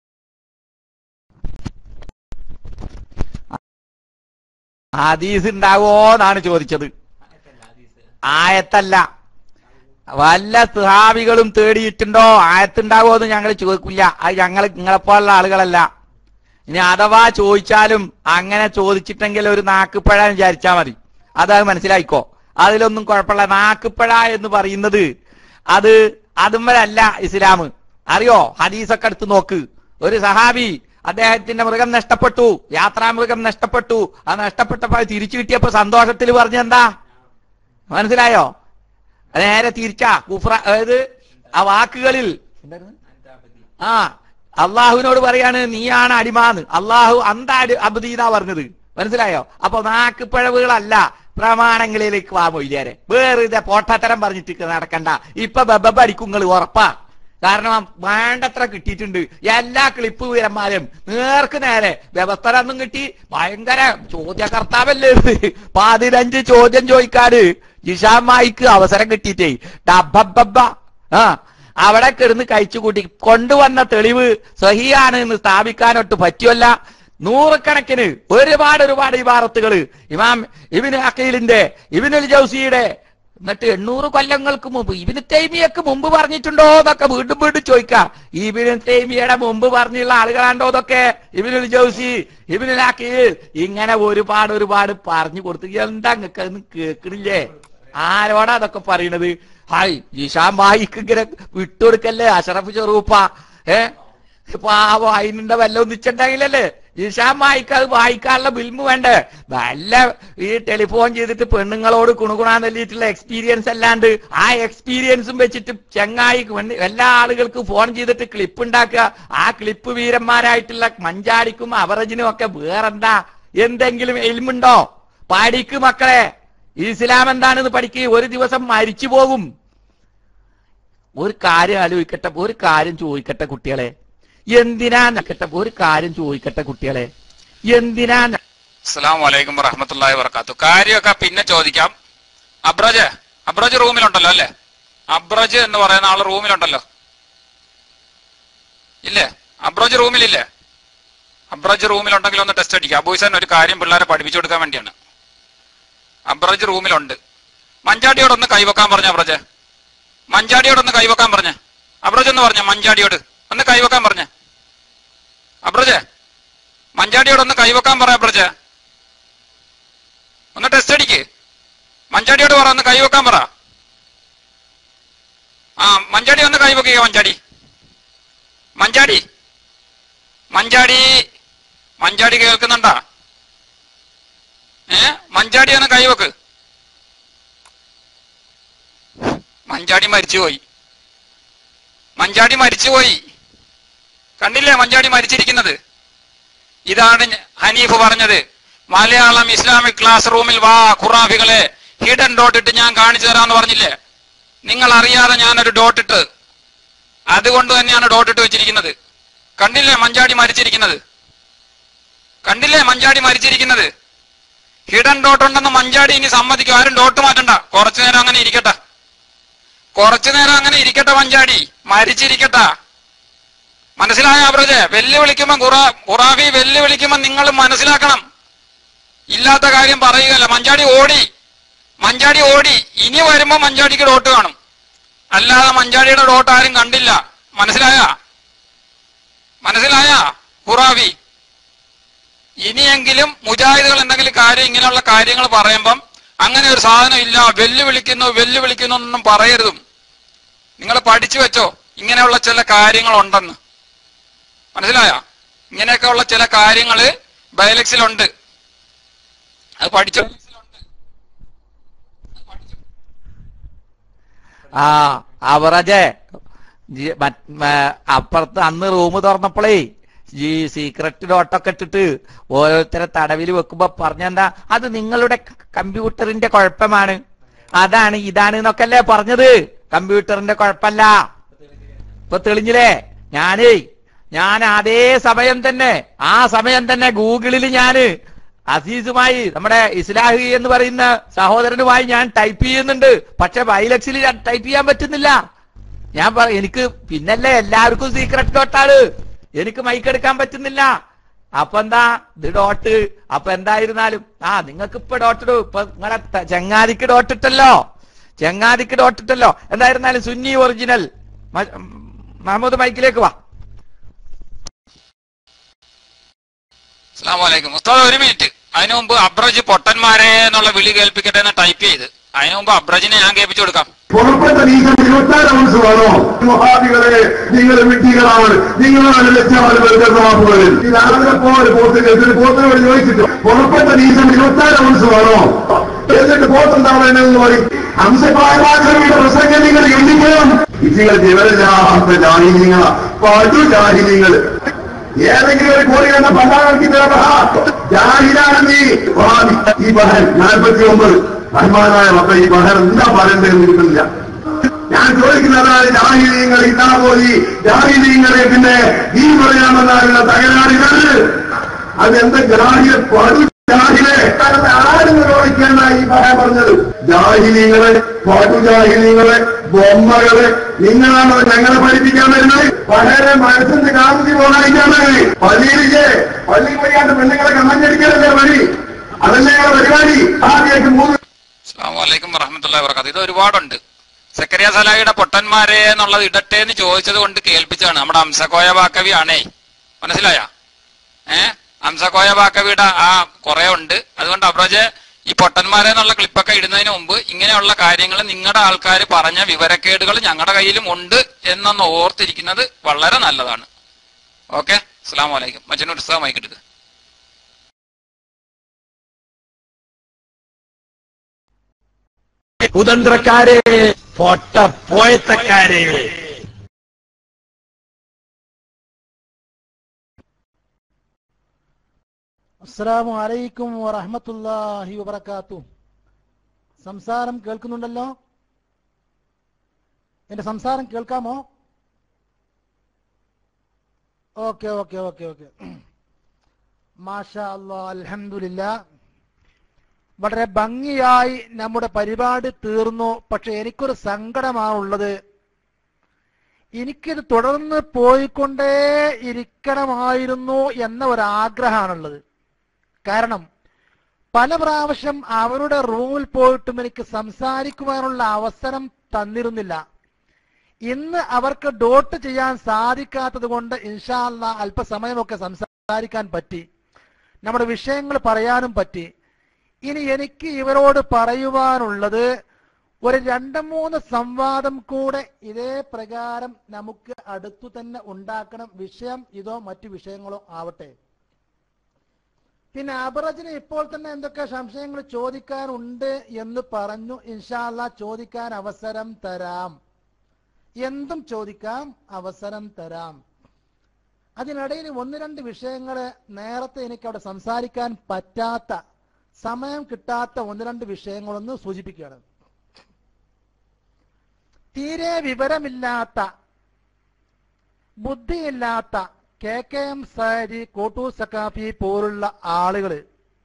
[SPEAKER 4] ഹദീസ് ഉണ്ടാവോ എന്നാണ് ചോദിച്ചത് ആയത്തല്ല വല്ല സുഹാബികളും തേടിയിട്ടുണ്ടോ ആയത്തുണ്ടാവോ എന്ന് ഞങ്ങൾ ചോദിക്കില്ല അത് ഞങ്ങൾ നിങ്ങളെപ്പോലുള്ള ആളുകളല്ല ഇനി അഥവാ ചോദിച്ചാലും അങ്ങനെ ചോദിച്ചിട്ടെങ്കിൽ ഒരു നാക്കുപ്പഴ വിചാരിച്ചാ മതി അത് മനസ്സിലായിക്കോ അതിലൊന്നും കുഴപ്പമില്ല നാക്കുപ്പഴ എന്ന് പറയുന്നത് അത് അതുമ്മലല്ല ഇസ്ലാം അറിയോ ഹദീസൊക്കെ എടുത്ത് നോക്ക് ഒരു സഹാബി അദ്ദേഹത്തിന്റെ മൃഗം നഷ്ടപ്പെട്ടു യാത്രാമൃഗം നഷ്ടപ്പെട്ടു അത് നഷ്ടപ്പെട്ടപ്പോ അത് തിരിച്ചു കിട്ടിയപ്പോ സന്തോഷത്തിൽ പറഞ്ഞെന്താ മനസ്സിലായോ അത് നേരെ തിരിച്ചാ കുഫ്ര അതായത് ആ വാക്കുകളിൽ ആ അള്ളാഹുവിനോട് പറയാണ് നീയാണ് അടിമാന്ന് അള്ളാഹു അന്ത അടി അബദീന പറഞ്ഞത് മനസ്സിലായോ അപ്പൊ നാക്ക് പിഴവുകളല്ല പ്രമാണങ്ങളിലേക്ക് വാ മൊയ്യാരെ വേറെ പോട്ടത്തരം പറഞ്ഞിട്ട് നടക്കണ്ട ഇപ്പൊ ബബബ അടിക്കുങ്ങൾ ഉറപ്പാ കാരണം വേണ്ടത്ര കിട്ടിയിട്ടുണ്ട് എല്ലാ ക്ലിപ്പ് വീരന്മാരും നേർക്ക് നേരെ വ്യവസ്ഥരൊന്നും കിട്ടി ഭയങ്കര ചോദ്യകർത്താവല്ലേ ഇത് പതിനഞ്ച് ചോദ്യം ചോദിക്കാന് ജിഷാമായിക്ക് അവസരം കിട്ടിയിട്ടേ ഡബ്ബബ്ബ ആ അവിടെ കിടന്ന് കഴിച്ചു കൂട്ടി കൊണ്ടുവന്ന തെളിവ് സഹിയാണ് എന്ന് സ്ഥാപിക്കാനൊട്ട് പറ്റുമല്ല നൂറുകണക്കിന് ഒരുപാട് ഒരുപാട് ഇബാറത്തുകൾ ഇമാം ഇബിന് അക്കീലിന്റെ ഇബിനുൽ ജൗസിയുടെ എന്നിട്ട് എണ്ണൂറ് കൊല്ലങ്ങൾക്ക് മുമ്പ് ഇബിന് തൈമിയക്ക് മുമ്പ് പറഞ്ഞിട്ടുണ്ടോ എന്നൊക്കെ വീണ്ടും വീണ്ടും ചോദിക്കാം ഇബിന് തൈമിയയുടെ മുമ്പ് പറഞ്ഞുള്ള ആളുകളാണ്ടോ ഇതൊക്കെ ഇബിനുൽ ജൗസി ഇബിനുൽ അക്കീൽ ഇങ്ങനെ ഒരുപാട് ഒരുപാട് പറഞ്ഞു കൊടുത്തു എന്താ നിങ്ങൾക്ക് അതൊന്നും കേൾക്കണില്ലേ ആരോടാ അതൊക്കെ പറയണത് ഹായ് ജിഷാൻ ബായിക്ക് ഇങ്ങനെ വിട്ടുകൊടുക്കല്ലേ അഷറഫ് ചെറൂപ്പ ഏ പാവം അതിനുണ്ട വല്ല ഒന്നിച്ചുണ്ടെങ്കിലല്ലേ ഇഷാം വായിക്കാതെ വായിക്കാനുള്ള ഫിലിം വേണ്ടേ വല്ല ഈ ടെലിഫോൺ ചെയ്തിട്ട് പെണ്ണുങ്ങളോട് കുണുകുണാന്നല്ലിട്ടുള്ള എക്സ്പീരിയൻസ് അല്ലാണ്ട് ആ എക്സ്പീരിയൻസും വെച്ചിട്ട് ചെങ്ങായി പെണ്ണ് എല്ലാ ആളുകൾക്കും ഫോൺ ചെയ്തിട്ട് ക്ലിപ്പ് ഉണ്ടാക്കുക ആ ക്ലിപ്പ് വീരന്മാരായിട്ടുള്ള മഞ്ചാടിക്കും അവറജിനും ഒക്കെ വേറെന്താ എന്തെങ്കിലും എൽമുണ്ടോ പഠിക്ക് മക്കളെ ഇസ്ലാം എന്താണെന്ന് പഠിക്കുക ഒരു ദിവസം മരിച്ചു പോകും ഒരു കാര്യം ആലോചിക്കട്ടെ ഒരു കാര്യം ചോദിക്കട്ടെ കുട്ടികളെ എന്തിനാ നക്കട്ടെ ഒരു കാര്യം ചോദിക്കട്ടെ കുട്ടികളെ എന്തിനാ ന-
[SPEAKER 1] അസ്സാം വലൈക്കും വറഹമത്തല്ലാഹി വർക്കാത്തു കാര്യമൊക്കെ പിന്നെ ചോദിക്കാം അബ്രജ് അബ്രജ് റൂമിലുണ്ടല്ലോ അല്ലേ അബ്രജ് എന്ന് പറയുന്ന ആള് റൂമിലുണ്ടല്ലോ ഇല്ലേ അബ്രജ് റൂമിലില്ലേ അബ്രജ് റൂമിലുണ്ടെങ്കിൽ ഒന്ന് ടെസ്റ്റ് അടിക്കുക അബൂസൻ ഒരു കാര്യം പിള്ളേരെ പഠിപ്പിച്ചു കൊടുക്കാൻ വേണ്ടിയാണ് അബ്രജ് റൂമിലുണ്ട് മഞ്ചാടിയോടൊന്ന് കൈവക്കാൻ പറഞ്ഞ അബ്രജ് മഞ്ചാടിയോടൊന്ന് കൈവക്കാൻ പറഞ്ഞ അബ്രജ് എന്ന് പറഞ്ഞ മഞ്ചാടിയോട് ഒന്ന് കൈവക്കാൻ പറഞ്ഞ അബ്രജ് മഞ്ചാടിയോടൊന്ന് കൈവക്കാൻ പറ അബ്രജ് ഒന്ന് ടെസ്റ്റ് അടിക്ക് മഞ്ചാടിയോട് പറ ഒന്ന് കൈവക്കാൻ പറ ആ മഞ്ചാടി ഒന്ന് കൈവക്കുക മഞ്ചാടി മഞ്ചാടി മഞ്ചാടി മഞ്ചാടി കേൾക്കുന്നുണ്ടാ ഏ മഞ്ചാടി ഒന്ന് കൈവക്ക് മഞ്ചാടി മരിച്ചുപോയി മഞ്ചാടി മരിച്ചുപോയി കണ്ടില്ലേ മഞ്ചാടി മരിച്ചിരിക്കുന്നത് ഇതാണ് ഞ- ഹനീഫ് പറഞ്ഞത് മലയാളം ഇസ്ലാമിക് ക്ലാസ് റൂമിൽ വാ ഖുറാഫികളെ ഹിഡൻ ഡോട്ട് ഇട്ട് ഞാൻ കാണിച്ചു തരാന്ന് പറഞ്ഞില്ലേ നിങ്ങൾ അറിയാതെ ഞാനൊരു ഡോട്ട് ഇട്ട് അതുകൊണ്ട് തന്നെയാണ് ഡോട്ട് ഇട്ട് വെച്ചിരിക്കുന്നത് കണ്ടില്ലേ മഞ്ചാടി മരിച്ചിരിക്കുന്നത് കണ്ടില്ലേ മഞ്ചാടി മരിച്ചിരിക്കുന്നത് ഹിഡൻ ഡോട്ട് ഉണ്ടെന്ന് മഞ്ചാടി ഇനി സമ്മതിക്കും ആരും ഡോട്ട് മാറ്റണ്ട കുറച്ചു നേരം അങ്ങനെ ഇരിക്കട്ടെ കുറച്ചു നേരം അങ്ങനെ ഇരിക്കട്ടെ മഞ്ചാടി മരിച്ചിരിക്കട്ടെ മനസ്സിലായ അബ്രജ് വെല്ലുവിളിക്കുമ്പോ ഖുറാ ഖുറാഫി വെല്ലുവിളിക്കുമ്പോ നിങ്ങൾ മനസ്സിലാക്കണം ഇല്ലാത്ത കാര്യം പറയുകയല്ല മഞ്ചാടി ഓടി മഞ്ചാടി ഓടി ഇനി വരുമ്പോ മഞ്ചാടിക്ക് ഡോട്ട് കാണും അല്ലാതെ മഞ്ചാടിയുടെ ഡോട്ട് ആരും കണ്ടില്ല മനസ്സിലായ മനസ്സിലായ ഖുറാഫി ഇനിയെങ്കിലും മുജാഹിദുകൾ എന്തെങ്കിലും കാര്യം ഇങ്ങനെയുള്ള കാര്യങ്ങൾ പറയുമ്പം അങ്ങനെ ഒരു സാധനം ഇല്ല വെല്ലുവിളിക്കുന്നു വെല്ലുവിളിക്കുന്നു എന്നൊന്നും പറയരുതും നിങ്ങൾ പഠിച്ചു വെച്ചോ ഇങ്ങനെയുള്ള ചില കാര്യങ്ങളുണ്ടെന്ന് മനസ്സിലായ ഇങ്ങനെയൊക്കെ ഉള്ള ചില കാര്യങ്ങള് ബയലക്സിലുണ്ട് അത് പഠിച്ചു
[SPEAKER 4] ആ അവറജെ ജി- മറ്റ്- മ- അപ്പുറത്ത് അന്ന് റൂം തുറന്നപ്പോഴേ ഈ സീക്രട്ട് ഡോട്ടൊക്കെ ഇട്ടിട്ട് ഓരോരുത്തരെ തടവിൽ വെക്കുമ്പോ പറഞ്ഞെന്താ അത് നിങ്ങളുടെ ക- കമ്പ്യൂട്ടറിന്റെ കുഴപ്പമാണ് അതാണ് ഇതാണ് എന്നൊക്കെ അല്ലേ പറഞ്ഞത് കമ്പ്യൂട്ടറിന്റെ കുഴപ്പമല്ല ഇപ്പൊ തെളിഞ്ഞില്ലേ ഞാനേ ഞാൻ അതേ സമയം തന്നെ ആ സമയം തന്നെ ഗൂഗിളിൽ ഞാന് അസീസുമായി നമ്മുടെ ഇസ്ലാഹി എന്ന് പറയുന്ന സഹോദരനുമായി ഞാൻ ടൈപ്പ് ചെയ്യുന്നുണ്ട് പക്ഷെ ബൈലക്സിൽ ടൈപ്പ് ചെയ്യാൻ പറ്റുന്നില്ല ഞാൻ പറ എനിക്ക് പിന്നല്ലേ എല്ലാവർക്കും സീക്രട്ട് ഡോട്ടാണ് എനിക്ക് മൈക്ക് എടുക്കാൻ പറ്റുന്നില്ല അപ്പൊ എന്താ ഇത് ഡോട്ട് അപ്പൊ എന്തായിരുന്നാലും ആ നിങ്ങൾക്ക് ഇപ്പൊ ഡോട്ട് ഇടൂ ഇപ്പൊ നിങ്ങളെ ത- ചങ്ങാതിക്ക് ഡോട്ട് ഇട്ടല്ലോ ചങ്ങാതിക്ക് ഡോട്ട് ഇട്ടല്ലോ എന്തായിരുന്നാലും സുന്നി ഒറിജിനൽ മ- മഹമ്മൂദ് മൈക്കിലേക്ക് വാ
[SPEAKER 1] അസ്സാം വലൈക്കും ഉസ്താദ് ഒരു മിനിറ്റ് അതിനു മുമ്പ് അബ്രജ് പൊട്ടന്മാരെ എന്നുള്ള വിളി കേൾപ്പിക്കട്ടെ എന്ന് ടൈപ്പ് ചെയ്ത് അതിനു മുമ്പ് അബ്രജിനെ ഞാൻ കേൾപ്പിച്ചു കൊടുക്കാം
[SPEAKER 7] പുറപ്പെട്ട നീക്കം ഇരുപത്താറ് ഔൺസ് വേണോ മഹാദികളെ നിങ്ങൾ വിട്ടികളാണ് നിങ്ങളാണ് ലക്ഷമാലുകളിൽ രാവിലെ പോലെ പോത്ത് കേൾച്ചിട്ട് പോത്തിനോട് ചോദിച്ചിട്ട് പുറപ്പെട്ട നീക്കം ഇരുപത്താറ് ഔൺസ് വേണോ എന്നിട്ട് പോത്തുണ്ടാവണമെന്ന് പറയും ഹംസപായമാക്രമിയുടെ പ്രസംഗം നിങ്ങൾ എണ്ണിക്കണം നിങ്ങൾ വിവരമില്ലാത്ത ജാഹിനീങ്ങളാ പടു ജാഹിനീങ്ങൾ ഏതെങ്കിലും ഒരു കോടി കണ്ട പണ്ടാക്കി ജാഹിലാണ് നീ വാദി. ഈ ബഹൻ നാൽപ്പത്തി ഒമ്പത് ബഹ്മാനായ മക്കൾ ഈ ബഹൻ എന്താ പറയണ്ടെന്ന് കിട്ടുന്നില്ല ഞാൻ ചോദിക്കുന്നതാണ് ജാഹിലീങ്ങൾ ഇതാ പോയി ജാഹിലീങ്ങളെ പിന്നെ ഈ പറയാമെന്നാലുള്ള തകരാറുകൾ അതെന്താ ജാഹിലെ പടു ജാഹിലെ കാരണം ആരും ചോദിക്കേണ്ട ഈ ബഹ പറഞ്ഞത് ജാഹിലീങ്ങളെ പടു ജാഹിലീങ്ങളെ ബൊമ്മകളെ നിങ്ങളാണ് ഞങ്ങളെ പഠിപ്പിക്കാൻ വരുന്നത് വളരെ മനസ്സിന്റെ കാന്തി പോകാതിരിക്കാണ് പള്ളിയിലേക്ക് പള്ളി പോയാണ്ട് പെണ്ണുങ്ങളെ കണ്ണഞ്ഞടിക്കാനല്ലേ വഴി അതല്ലേ ഞങ്ങളുടെ പരിപാടി ആദ്യമായിട്ട് മൂന്ന്
[SPEAKER 1] അസ്സാം വലൈക്കും വറഹമത്തുള്ള വർക്കാത്ത് ഇത് ഒരുപാടുണ്ട് സക്കറിയ സലാഹിയുടെ പൊട്ടന്മാരെ എന്നുള്ളത് ഇടട്ടെ എന്ന് ചോദിച്ചത് കൊണ്ട് കേൾപ്പിച്ചതാണ് നമ്മുടെ അംസക്കോയ ബാക്കവി ആണേ മനസ്സിലായ ഏ അംസക്കോയ ബാക്കവിയുടെ ആ കുറെ ഉണ്ട് അതുകൊണ്ട് അബ്രജ് ഈ പൊട്ടന്മാരെ എന്നുള്ള ക്ലിപ്പൊക്കെ ഇടുന്നതിന് മുമ്പ് ഇങ്ങനെയുള്ള കാര്യങ്ങൾ നിങ്ങളുടെ ആൾക്കാർ പറഞ്ഞ വിവരക്കേടുകൾ ഞങ്ങളുടെ കയ്യിലും ഉണ്ട് എന്നൊന്ന് ഓർത്തിരിക്കുന്നത് വളരെ നല്ലതാണ് ഓക്കെ അസ്സാം വലൈക്കും മച്ചനോട് ഉത്സാഹമായി കിട്ടുക
[SPEAKER 5] കുതന്ത്രക്കാരെ പൊട്ട പോയത്തക്കാരെ
[SPEAKER 8] അസ്സലാമു അലൈക്കും വറഹ്മത്തുള്ളാഹി വബറകാത്തു സംസാരം കേൾക്കുന്നുണ്ടല്ലോ എന്റെ സംസാരം കേൾക്കാമോ ഓക്കെ ഓക്കെ ഓക്കെ ഓക്കെ മാഷാ അല്ലാ അൽഹംദുലില്ലാ വളരെ ഭംഗിയായി നമ്മുടെ പരിപാടി തീർന്നു പക്ഷെ എനിക്കൊരു സങ്കടമാണുള്ളത് എനിക്കിത് തുടർന്ന് പോയിക്കൊണ്ടേ ഇരിക്കണമായിരുന്നു എന്ന ഒരു ആഗ്രഹമാണുള്ളത് കാരണം പല പ്രാവശ്യം അവരുടെ റൂമിൽ പോയിട്ടും എനിക്ക് സംസാരിക്കുവാനുള്ള അവസരം തന്നിരുന്നില്ല ഇന്ന് അവർക്ക് ഡോട്ട് ചെയ്യാൻ സാധിക്കാത്തത് കൊണ്ട് ഇൻഷാല്ല അല്പസമയമൊക്കെ സംസാരിക്കാൻ പറ്റി നമ്മുടെ വിഷയങ്ങൾ പറയാനും പറ്റി ഇനി എനിക്ക് ഇവരോട് പറയുവാനുള്ളത് ഒരു രണ്ട് മൂന്ന് സംവാദം കൂടെ ഇതേ പ്രകാരം നമുക്ക് അടുത്തു തന്നെ ഉണ്ടാക്കണം വിഷയം ഇതോ മറ്റു വിഷയങ്ങളോ ആവട്ടെ പിന്നെ അബറജിന് ഇപ്പോൾ തന്നെ എന്തൊക്കെ സംശയങ്ങൾ ചോദിക്കാനുണ്ട് എന്ന് പറഞ്ഞു ഇൻഷാല്ല ചോദിക്കാൻ അവസരം തരാം എന്തും ചോദിക്കാം അവസരം തരാം അതിനിടയിൽ ഒന്ന് രണ്ട് വിഷയങ്ങൾ നേരത്തെ എനിക്ക് അവിടെ സംസാരിക്കാൻ പറ്റാത്ത സമയം കിട്ടാത്ത ഒന്ന് രണ്ട് വിഷയങ്ങളൊന്ന് സൂചിപ്പിക്കുകയാണ് തീരെ വിവരമില്ലാത്ത ബുദ്ധിയില്ലാത്ത കെ കെ എം സാരി കോട്ടൂ സക്കാഫി പോലുള്ള ആളുകള്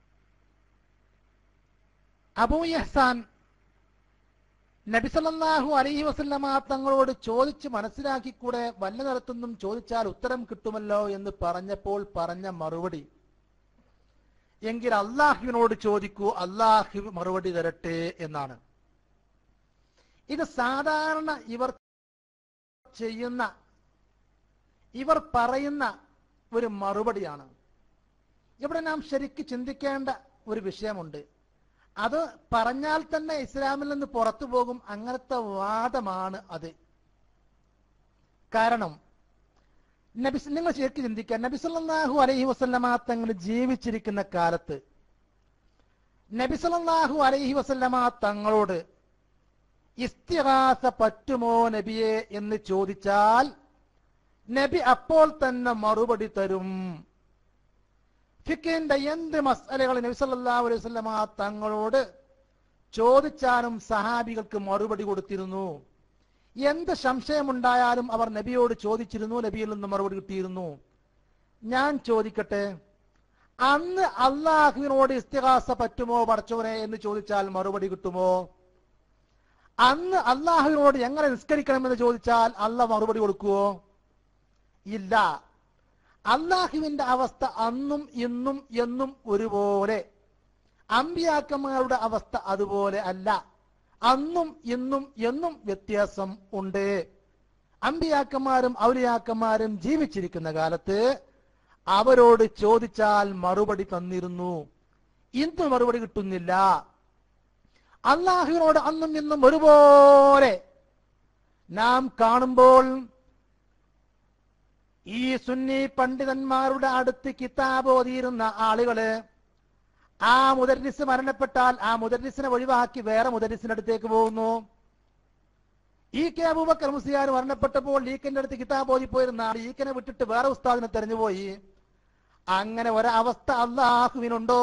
[SPEAKER 8] അബൂ യഹ്സാൻ നബിസല്ലാഹു അലൈഹി വസല്ലമ തങ്ങളോട് ചോദിച്ച് മനസ്സിലാക്കിക്കൂടെ വല്ല നിരത്തുനിന്നും ചോദിച്ചാൽ ഉത്തരം കിട്ടുമല്ലോ എന്ന് പറഞ്ഞപ്പോൾ പറഞ്ഞ മറുപടി എങ്കിൽ അള്ളാഹുവിനോട് ചോദിക്കൂ അള്ളാഹു മറുപടി തരട്ടെ എന്നാണ് ഇത് സാധാരണ ഇവർ ചെയ്യുന്ന ഇവർ പറയുന്ന ഒരു മറുപടിയാണ് ഇവിടെ നാം ശരിക്ക് ചിന്തിക്കേണ്ട ഒരു വിഷയമുണ്ട് അത് പറഞ്ഞാൽ തന്നെ ഇസ്ലാമിൽ നിന്ന് പുറത്തു പോകും അങ്ങനത്തെ വാദമാണ് അത് കാരണം നബി നിങ്ങൾ ശരിക്കും ചിന്തിക്കുക നബി സല്ലല്ലാഹു അലൈഹി വസല്ലമ തങ്ങൾ ജീവിച്ചിരിക്കുന്ന കാലത്ത് നബി സല്ലല്ലാഹു അലൈഹി വസല്ലമ തങ്ങളോട് ഇസ്തിഹാസ പറ്റുമോ നബിയെ എന്ന് ചോദിച്ചാൽ നബി അപ്പോൾ തന്നെ മറുപടി തരും ഫിക്കിന്റെ എന്ത് മസലകൾ നബി സല്ലല്ലാഹു അലൈഹി വസല്ലമ തങ്ങളോട് ചോദിച്ചാലും സഹാബികൾക്ക് മറുപടി കൊടുത്തിരുന്നു എന്ത് സംശയമുണ്ടായാലും അവർ നബിയോട് ചോദിച്ചിരുന്നു നബിയിൽ നിന്ന് മറുപടി കിട്ടിയിരുന്നു ഞാൻ ചോദിക്കട്ടെ അന്ന് അള്ളാഹുവിനോട് ഇസ്തിഹാസ പറ്റുമോ പടച്ചോനെ എന്ന് ചോദിച്ചാൽ മറുപടി കിട്ടുമോ അന്ന് അള്ളാഹുവിനോട് എങ്ങനെ നിസ്കരിക്കണമെന്ന് ചോദിച്ചാൽ അല്ല മറുപടി കൊടുക്കുവോ ഇല്ല അള്ളാഹുവിന്റെ അവസ്ഥ അന്നും ഇന്നും എന്നും ഒരുപോലെ അമ്പിയാക്കന്മാരുടെ അവസ്ഥ അതുപോലെ അല്ല അന്നും ഇന്നും എന്നും വ്യത്യാസം ഉണ്ട് അമ്പിയാക്കന്മാരും ഔലിയാക്കന്മാരും ജീവിച്ചിരിക്കുന്ന കാലത്ത് അവരോട് ചോദിച്ചാൽ മറുപടി തന്നിരുന്നു ഇന്ന് മറുപടി കിട്ടുന്നില്ല അള്ളാഹുവിനോട് അന്നും ഇന്നും ഒരുപോലെ നാം കാണുമ്പോൾ ഈ സുന്നി പണ്ഡിതന്മാരുടെ അടുത്ത് കിതാബ് ഓതിയിരുന്ന ആളുകള് ആ മുദരിസ് മരണപ്പെട്ടാൽ ആ മുദരിസിനെ ഒഴിവാക്കി വേറെ മുദരിസിന്റെ അടുത്തേക്ക് പോകുന്നു ഈ കെ അബൂബക്കർ മുസ്ലിയാർ മരണപ്പെട്ടപ്പോൾ ഈക്കന്റെ അടുത്ത് കിതാബ് ഓതിപ്പോയിരുന്ന ആൾ ഈക്കനെ വിട്ടിട്ട് വേറെ ഉസ്താദിനെ തെരഞ്ഞുപോയി അങ്ങനെ ഒരവസ്ഥ അള്ളാഹുവിനുണ്ടോ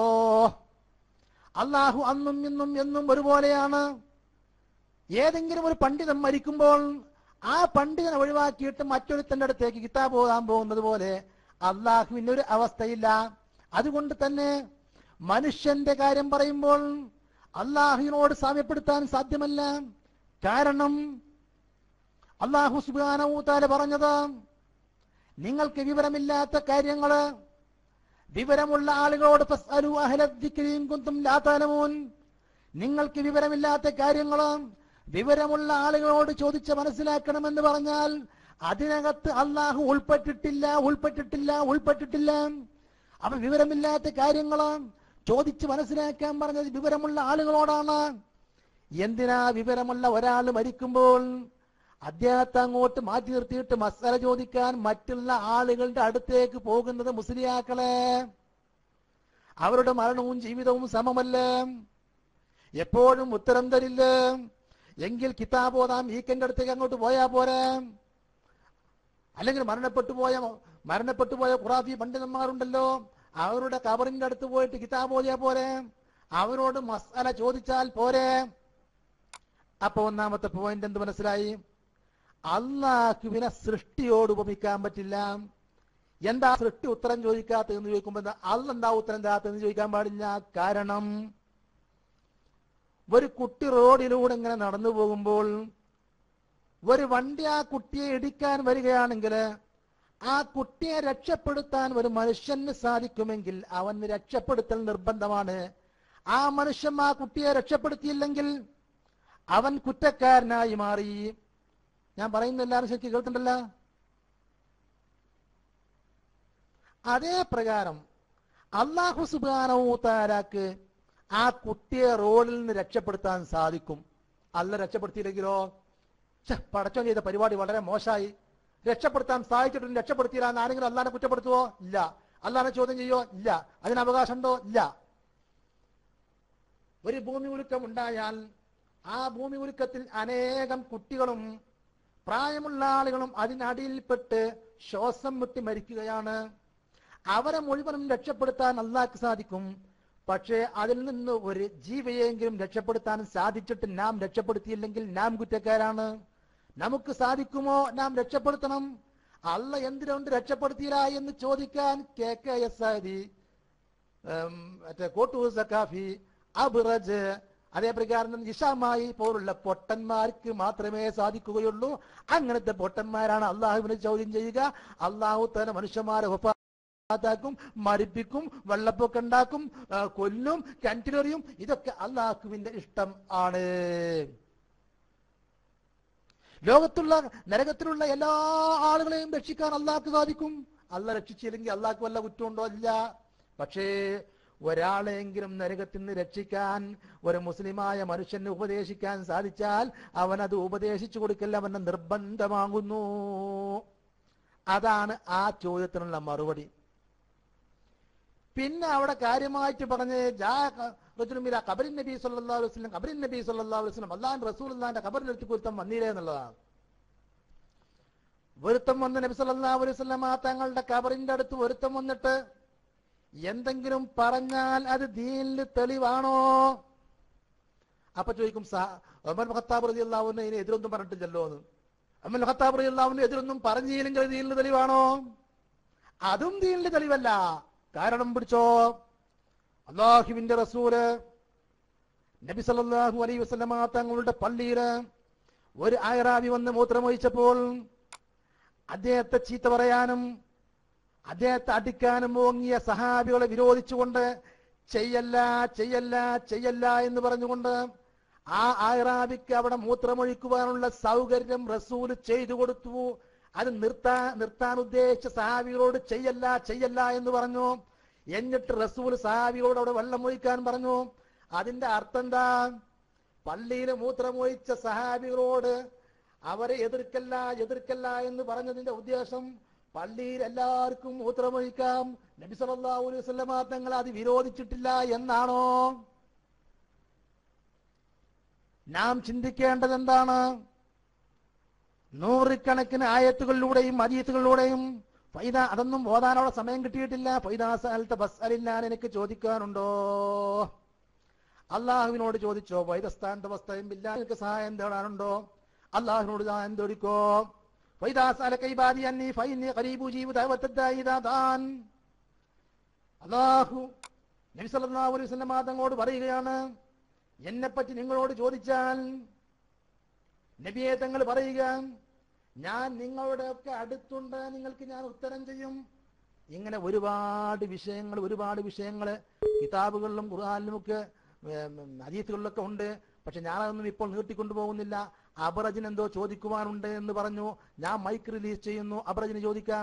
[SPEAKER 8] അള്ളാഹു അന്നും ഇന്നും എന്നും ഒരുപോലെയാണ് ഏതെങ്കിലും ഒരു പണ്ഡിതൻ മരിക്കുമ്പോൾ ആ പണ്ഡിതനെ ഒഴിവാക്കിയിട്ട് മറ്റൊരുത്തന്റെ അടുത്തേക്ക് കിതാബ് ഓതാൻ പോകുന്നത് പോലെ അള്ളാഹുവിന് ഒരു അവസ്ഥയില്ല അതുകൊണ്ട് തന്നെ മനുഷ്യന്റെ കാര്യം പറയുമ്പോൾ അള്ളാഹുവിനോട് സാമ്യപ്പെടുത്താൻ സാധ്യമല്ല കാരണം അള്ളാഹു സുബാനൂത്താല് പറഞ്ഞത് നിങ്ങൾക്ക് വിവരമില്ലാത്ത കാര്യങ്ങള് വിവരമുള്ള ആളുകളോട് ഫസ്അലു അഹ്ല ദിക്രി ഇൻ കുന്തും ലാ തഅലമൂൻ നിങ്ങൾക്ക് വിവരമില്ലാത്ത കാര്യങ്ങള് വിവരമുള്ള ആളുകളോട് ചോദിച്ച് മനസ്സിലാക്കണമെന്ന് പറഞ്ഞാൽ അതിനകത്ത് അള്ളാഹു ഉൾപ്പെട്ടിട്ടില്ല ഉൾപ്പെട്ടിട്ടില്ല ഉൾപ്പെട്ടിട്ടില്ല അപ്പൊ വിവരമില്ലാത്ത കാര്യങ്ങള് ചോദിച്ച് മനസ്സിലാക്കാൻ പറഞ്ഞത് വിവരമുള്ള ആളുകളോടാണ് എന്തിനാ വിവരമുള്ള ഒരാൾ മരിക്കുമ്പോൾ അദ്ദേഹത്തെ അങ്ങോട്ട് മാറ്റി നിർത്തിയിട്ട് മസാല ചോദിക്കാൻ മറ്റുള്ള ആളുകളുടെ അടുത്തേക്ക് പോകുന്നത് മുസ്ലിയാക്കളെ അവരുടെ മരണവും ജീവിതവും സമമല്ലേ എപ്പോഴും ഉത്തരം തരില്ല എങ്കിൽ കിതാബ് ഓതാം ഈക്കന്റെ അടുത്തേക്ക് അങ്ങോട്ട് പോയാ പോരെ അല്ലെങ്കിൽ മരണപ്പെട്ടു പോയ മരണപ്പെട്ടു പോയ ഖുറാഫി പണ്ഡിതന്മാരുണ്ടല്ലോ അവരുടെ കബറിന്റെ അടുത്ത് പോയിട്ട് കിതാബ് ഓതിയാ പോരെ അവരോട് മസാല ചോദിച്ചാൽ പോരെ അപ്പൊ ഒന്നാമത്തെ പോയിന്റ് എന്ത് മനസ്സിലായി അള്ളാഹുവിനെ സൃഷ്ടിയോട് ഉപമിക്കാൻ പറ്റില്ല എന്താ സൃഷ്ടി ഉത്തരം ചോദിക്കാത്തതെന്ന് ചോദിക്കുമ്പോ എന്താ അള്ള എന്താ ഉത്തരം തരാത്തതെന്ന് ചോദിക്കാൻ പാടില്ല കാരണം ഒരു കുട്ടി റോഡിലൂടെ ഇങ്ങനെ നടന്നു പോകുമ്പോൾ ഒരു വണ്ടി ആ കുട്ടിയെ ഇടിക്കാൻ വരികയാണെങ്കിൽ ആ കുട്ടിയെ രക്ഷപ്പെടുത്താൻ ഒരു മനുഷ്യന് സാധിക്കുമെങ്കിൽ അവന് രക്ഷപ്പെടുത്തൽ നിർബന്ധമാണ് ആ മനുഷ്യൻ ആ കുട്ടിയെ രക്ഷപ്പെടുത്തിയില്ലെങ്കിൽ അവൻ കുറ്റക്കാരനായി മാറി ഞാൻ പറയുന്ന എല്ലാവരും ശരിക്കും കേൾക്കുന്നുണ്ടല്ലോ അതേ പ്രകാരം അള്ളാഹു സുബാനൂത്താരാക്ക് ആ കുട്ടിയെ റോഡിൽ നിന്ന് രക്ഷപ്പെടുത്താൻ സാധിക്കും അല്ല രക്ഷപ്പെടുത്തിയില്ലെങ്കിലോ ഛെ, പടച്ചോൻ ചെയ്ത പരിപാടി വളരെ മോശമായി രക്ഷപ്പെടുത്താൻ സാധിച്ചിട്ടും രക്ഷപ്പെടുത്തിയില്ല എന്ന് ആരെങ്കിലും അള്ളാനെ കുറ്റപ്പെടുത്തുവോ ഇല്ല അള്ളാനെ ചോദ്യം ചെയ്യോ ഇല്ല അതിന് അവകാശമുണ്ടോ ഇല്ല ഒരു ഭൂമി ഉരുക്കം ഉണ്ടായാൽ ആ ഭൂമി ഉരുക്കത്തിൽ അനേകം കുട്ടികളും പ്രായമുള്ള ആളുകളും അതിനടിയിൽപ്പെട്ട് ശ്വാസം മുട്ടി മരിക്കുകയാണ് അവരെ മുഴുവനും രക്ഷപ്പെടുത്താൻ അള്ളാഹ്ക്ക് സാധിക്കും പക്ഷേ അതിൽ നിന്ന് ഒരു ജീവയെങ്കിലും രക്ഷപ്പെടുത്താൻ സാധിച്ചിട്ട് നാം രക്ഷപ്പെടുത്തിയില്ലെങ്കിൽ നാം കുറ്റക്കാരാണ് നമുക്ക് സാധിക്കുമോ നാം രക്ഷപ്പെടുത്തണം അല്ല എന്തിനുകൊണ്ട് രക്ഷപ്പെടുത്തിയില്ല എന്ന് ചോദിക്കാൻ കെ കെ എസ് ആദി ഉം, മറ്റേ കോട്ടൂർ സക്കാഫി അബ്റജ് അതേ പ്രകാരം ഇഷാമായി പോലുള്ള പൊട്ടന്മാർക്ക് മാത്രമേ സാധിക്കുകയുള്ളൂ അങ്ങനത്തെ പൊട്ടന്മാരാണ് അള്ളാഹുവിനെ ചോദ്യം ചെയ്യുക അള്ളാഹു തന്നെ മനുഷ്യന്മാരെ ഒപ്പാത്താക്കും മരിപ്പിക്കും വെള്ളപ്പൊക്കം ഉണ്ടാക്കും ആ, കൊല്ലും കിണറ്റിലെറിയും ഇതൊക്കെ അള്ളാഹുവിന്റെ ഇഷ്ടം ആണ് ലോകത്തുള്ള നരകത്തിലുള്ള എല്ലാ ആളുകളെയും രക്ഷിക്കാൻ അള്ളാഹ്ക്ക് സാധിക്കും അല്ല രക്ഷിച്ചില്ലെങ്കിൽ അള്ളാഹ്ക്ക് വല്ല കുറ്റമുണ്ടോ ഇല്ല പക്ഷേ ഒരാളെങ്കിലും നരകത്തിൽ നിന്ന് രക്ഷിക്കാൻ ഒരു മുസ്ലിമായ മനുഷ്യന് ഉപദേശിക്കാൻ സാധിച്ചാൽ അവൻ അത് ഉപദേശിച്ചു കൊടുക്കൽ അവന് നിർബന്ധമാകുന്നു അതാണ് ആ ചോദ്യത്തിനുള്ള മറുപടി പിന്നെ അവിടെ കാര്യമായിട്ട് പറഞ്ഞ് ജാ ക- റജുലുമില ഖബറിൻ നബി സല്ലല്ലാഹു അലൈഹി വസല്ലം ഖബറിൻ നബി സല്ലല്ലാഹു അലൈഹി വസല്ലം അല്ലാഹു റസൂലുള്ളാഹിന്റെ ഖബറിലെടുത്ത് കുരുത്തം വന്നില്ലേ എന്നുള്ളതാണ് ഒരുത്തം വന്ന് നബി സല്ലല്ലാഹു അലൈഹി വസല്ലം ആ തങ്ങളുടെ ഖബറിന്റെ അടുത്ത് ഒരുത്തം വന്നിട്ട് എന്തെങ്കിലും പറഞ്ഞാൽ അത് ദീനിൽ തെളിവാണോ അപ്പൊ ചോദിക്കും സഹ- ഉമർ ഖത്താബ് റളിയല്ലാഹുവിന് ഇതിന് എതിരൊന്നും പറഞ്ഞിട്ടില്ലല്ലോ എന്ന് ഉമർ ഖത്താബ് റളിയല്ലാഹുവിന് എതിരൊന്നും പറഞ്ഞില്ലെങ്കിൽ അത് ദീനിൽ തെളിവാണോ അതും ദീനിൽ തെളിവല്ല കാരണം പിടിച്ചോ അള്ളാഹുവിന്റെ റസൂല് നബി സല്ലല്ലാഹു അലൈഹി വസല്ലമ തങ്ങളുടെ പള്ളിയില് ഒരു ആയറാവി വന്ന് മൂത്രമൊഴിച്ചപ്പോൾ അദ്ദേഹത്തെ ചീത്ത പറയാനും അദ്ദേഹത്തെ അടിക്കാനും ഓങ്ങിയ സഹാബികളെ വിരോധിച്ചുകൊണ്ട് ചെയ്യല്ല ചെയ്യല്ല ചെയ്യല്ല എന്ന് പറഞ്ഞുകൊണ്ട് ആ ആയറാബിക്ക് അവിടെ മൂത്രമൊഴിക്കുവാനുള്ള സൗകര്യം റസൂല് ചെയ്തു കൊടുത്തു അത് നിർത്താൻ നിർത്താൻ ഉദ്ദേശിച്ച സഹാബികളോട് ചെയ്യല്ല ചെയ്യല്ല എന്ന് പറഞ്ഞു എന്നിട്ട് റസൂൽ സഹാബികളോട് അവിടെ വെള്ളം ഒഴിക്കാൻ പറഞ്ഞു അതിന്റെ അർത്ഥം എന്താ പള്ളിയിൽ മൂത്രമൊഴിച്ച സഹാബികളോട് അവരെ എതിർക്കല്ല എതിർക്കല്ല എന്ന് പറഞ്ഞതിന്റെ ഉദ്ദേശം പള്ളിയിൽ എല്ലാവർക്കും മൂത്രമൊഴിക്കാം നബി സല്ലല്ലാഹു അലൈഹി വസല്ലമ തങ്ങൾ അത് വിരോധിച്ചിട്ടില്ല എന്നാണോ നാം ചിന്തിക്കേണ്ടത് എന്താണ് നൂറുകണക്കിന് ആയത്തുകളിലൂടെയും അരീത്തുകളിലൂടെയും ഫൈദ അതൊന്നും ഓതാനുള്ള സമയം കിട്ടിയിട്ടില്ല ഫൈദാസാലത്തെ ബസ് അലില്ലാൻ എനിക്ക് ചോദിക്കാനുണ്ടോ അള്ളാഹുവിനോട് ചോദിച്ചോ വൈദസ്ഥാനത്തെ വസ്തയും ഇല്ല എനിക്ക് സഹായം തേടാനുണ്ടോ അള്ളാഹുവിനോട് സഹായം തേടിക്കോ ഫൈദാസാല കൈബാദി അന്നി ഫൈനി ഖരീബു ജീവു ദഅവത്തദ്ദാഇദാൻ അള്ളാഹു നബി സല്ലല്ലാഹു അലൈഹി വസല്ലം തങ്ങളോട് പറയുകയാണ് എന്നെപ്പറ്റി നിങ്ങളോട് ചോദിച്ചാൽ നബിയെ തങ്ങൾ പറയുക ഞാൻ നിങ്ങളുടെ ഒക്കെ അടുത്തുണ്ട് നിങ്ങൾക്ക് ഞാൻ ഉത്തരം ചെയ്യും ഇങ്ങനെ ഒരുപാട് വിഷയങ്ങൾ ഒരുപാട് വിഷയങ്ങൾ കിതാബുകളിലും ഖുർആാനിലുമൊക്കെ ഹദീസുകളിലൊക്കെ ഉണ്ട് പക്ഷെ ഞാനതൊന്നും ഇപ്പോൾ നീട്ടിക്കൊണ്ടു പോകുന്നില്ല അബറജിന് എന്തോ ചോദിക്കുവാനുണ്ട് എന്ന് പറഞ്ഞു ഞാൻ മൈക്ക് റിലീസ് ചെയ്യുന്നു അബറജിന് ചോദിക്കാം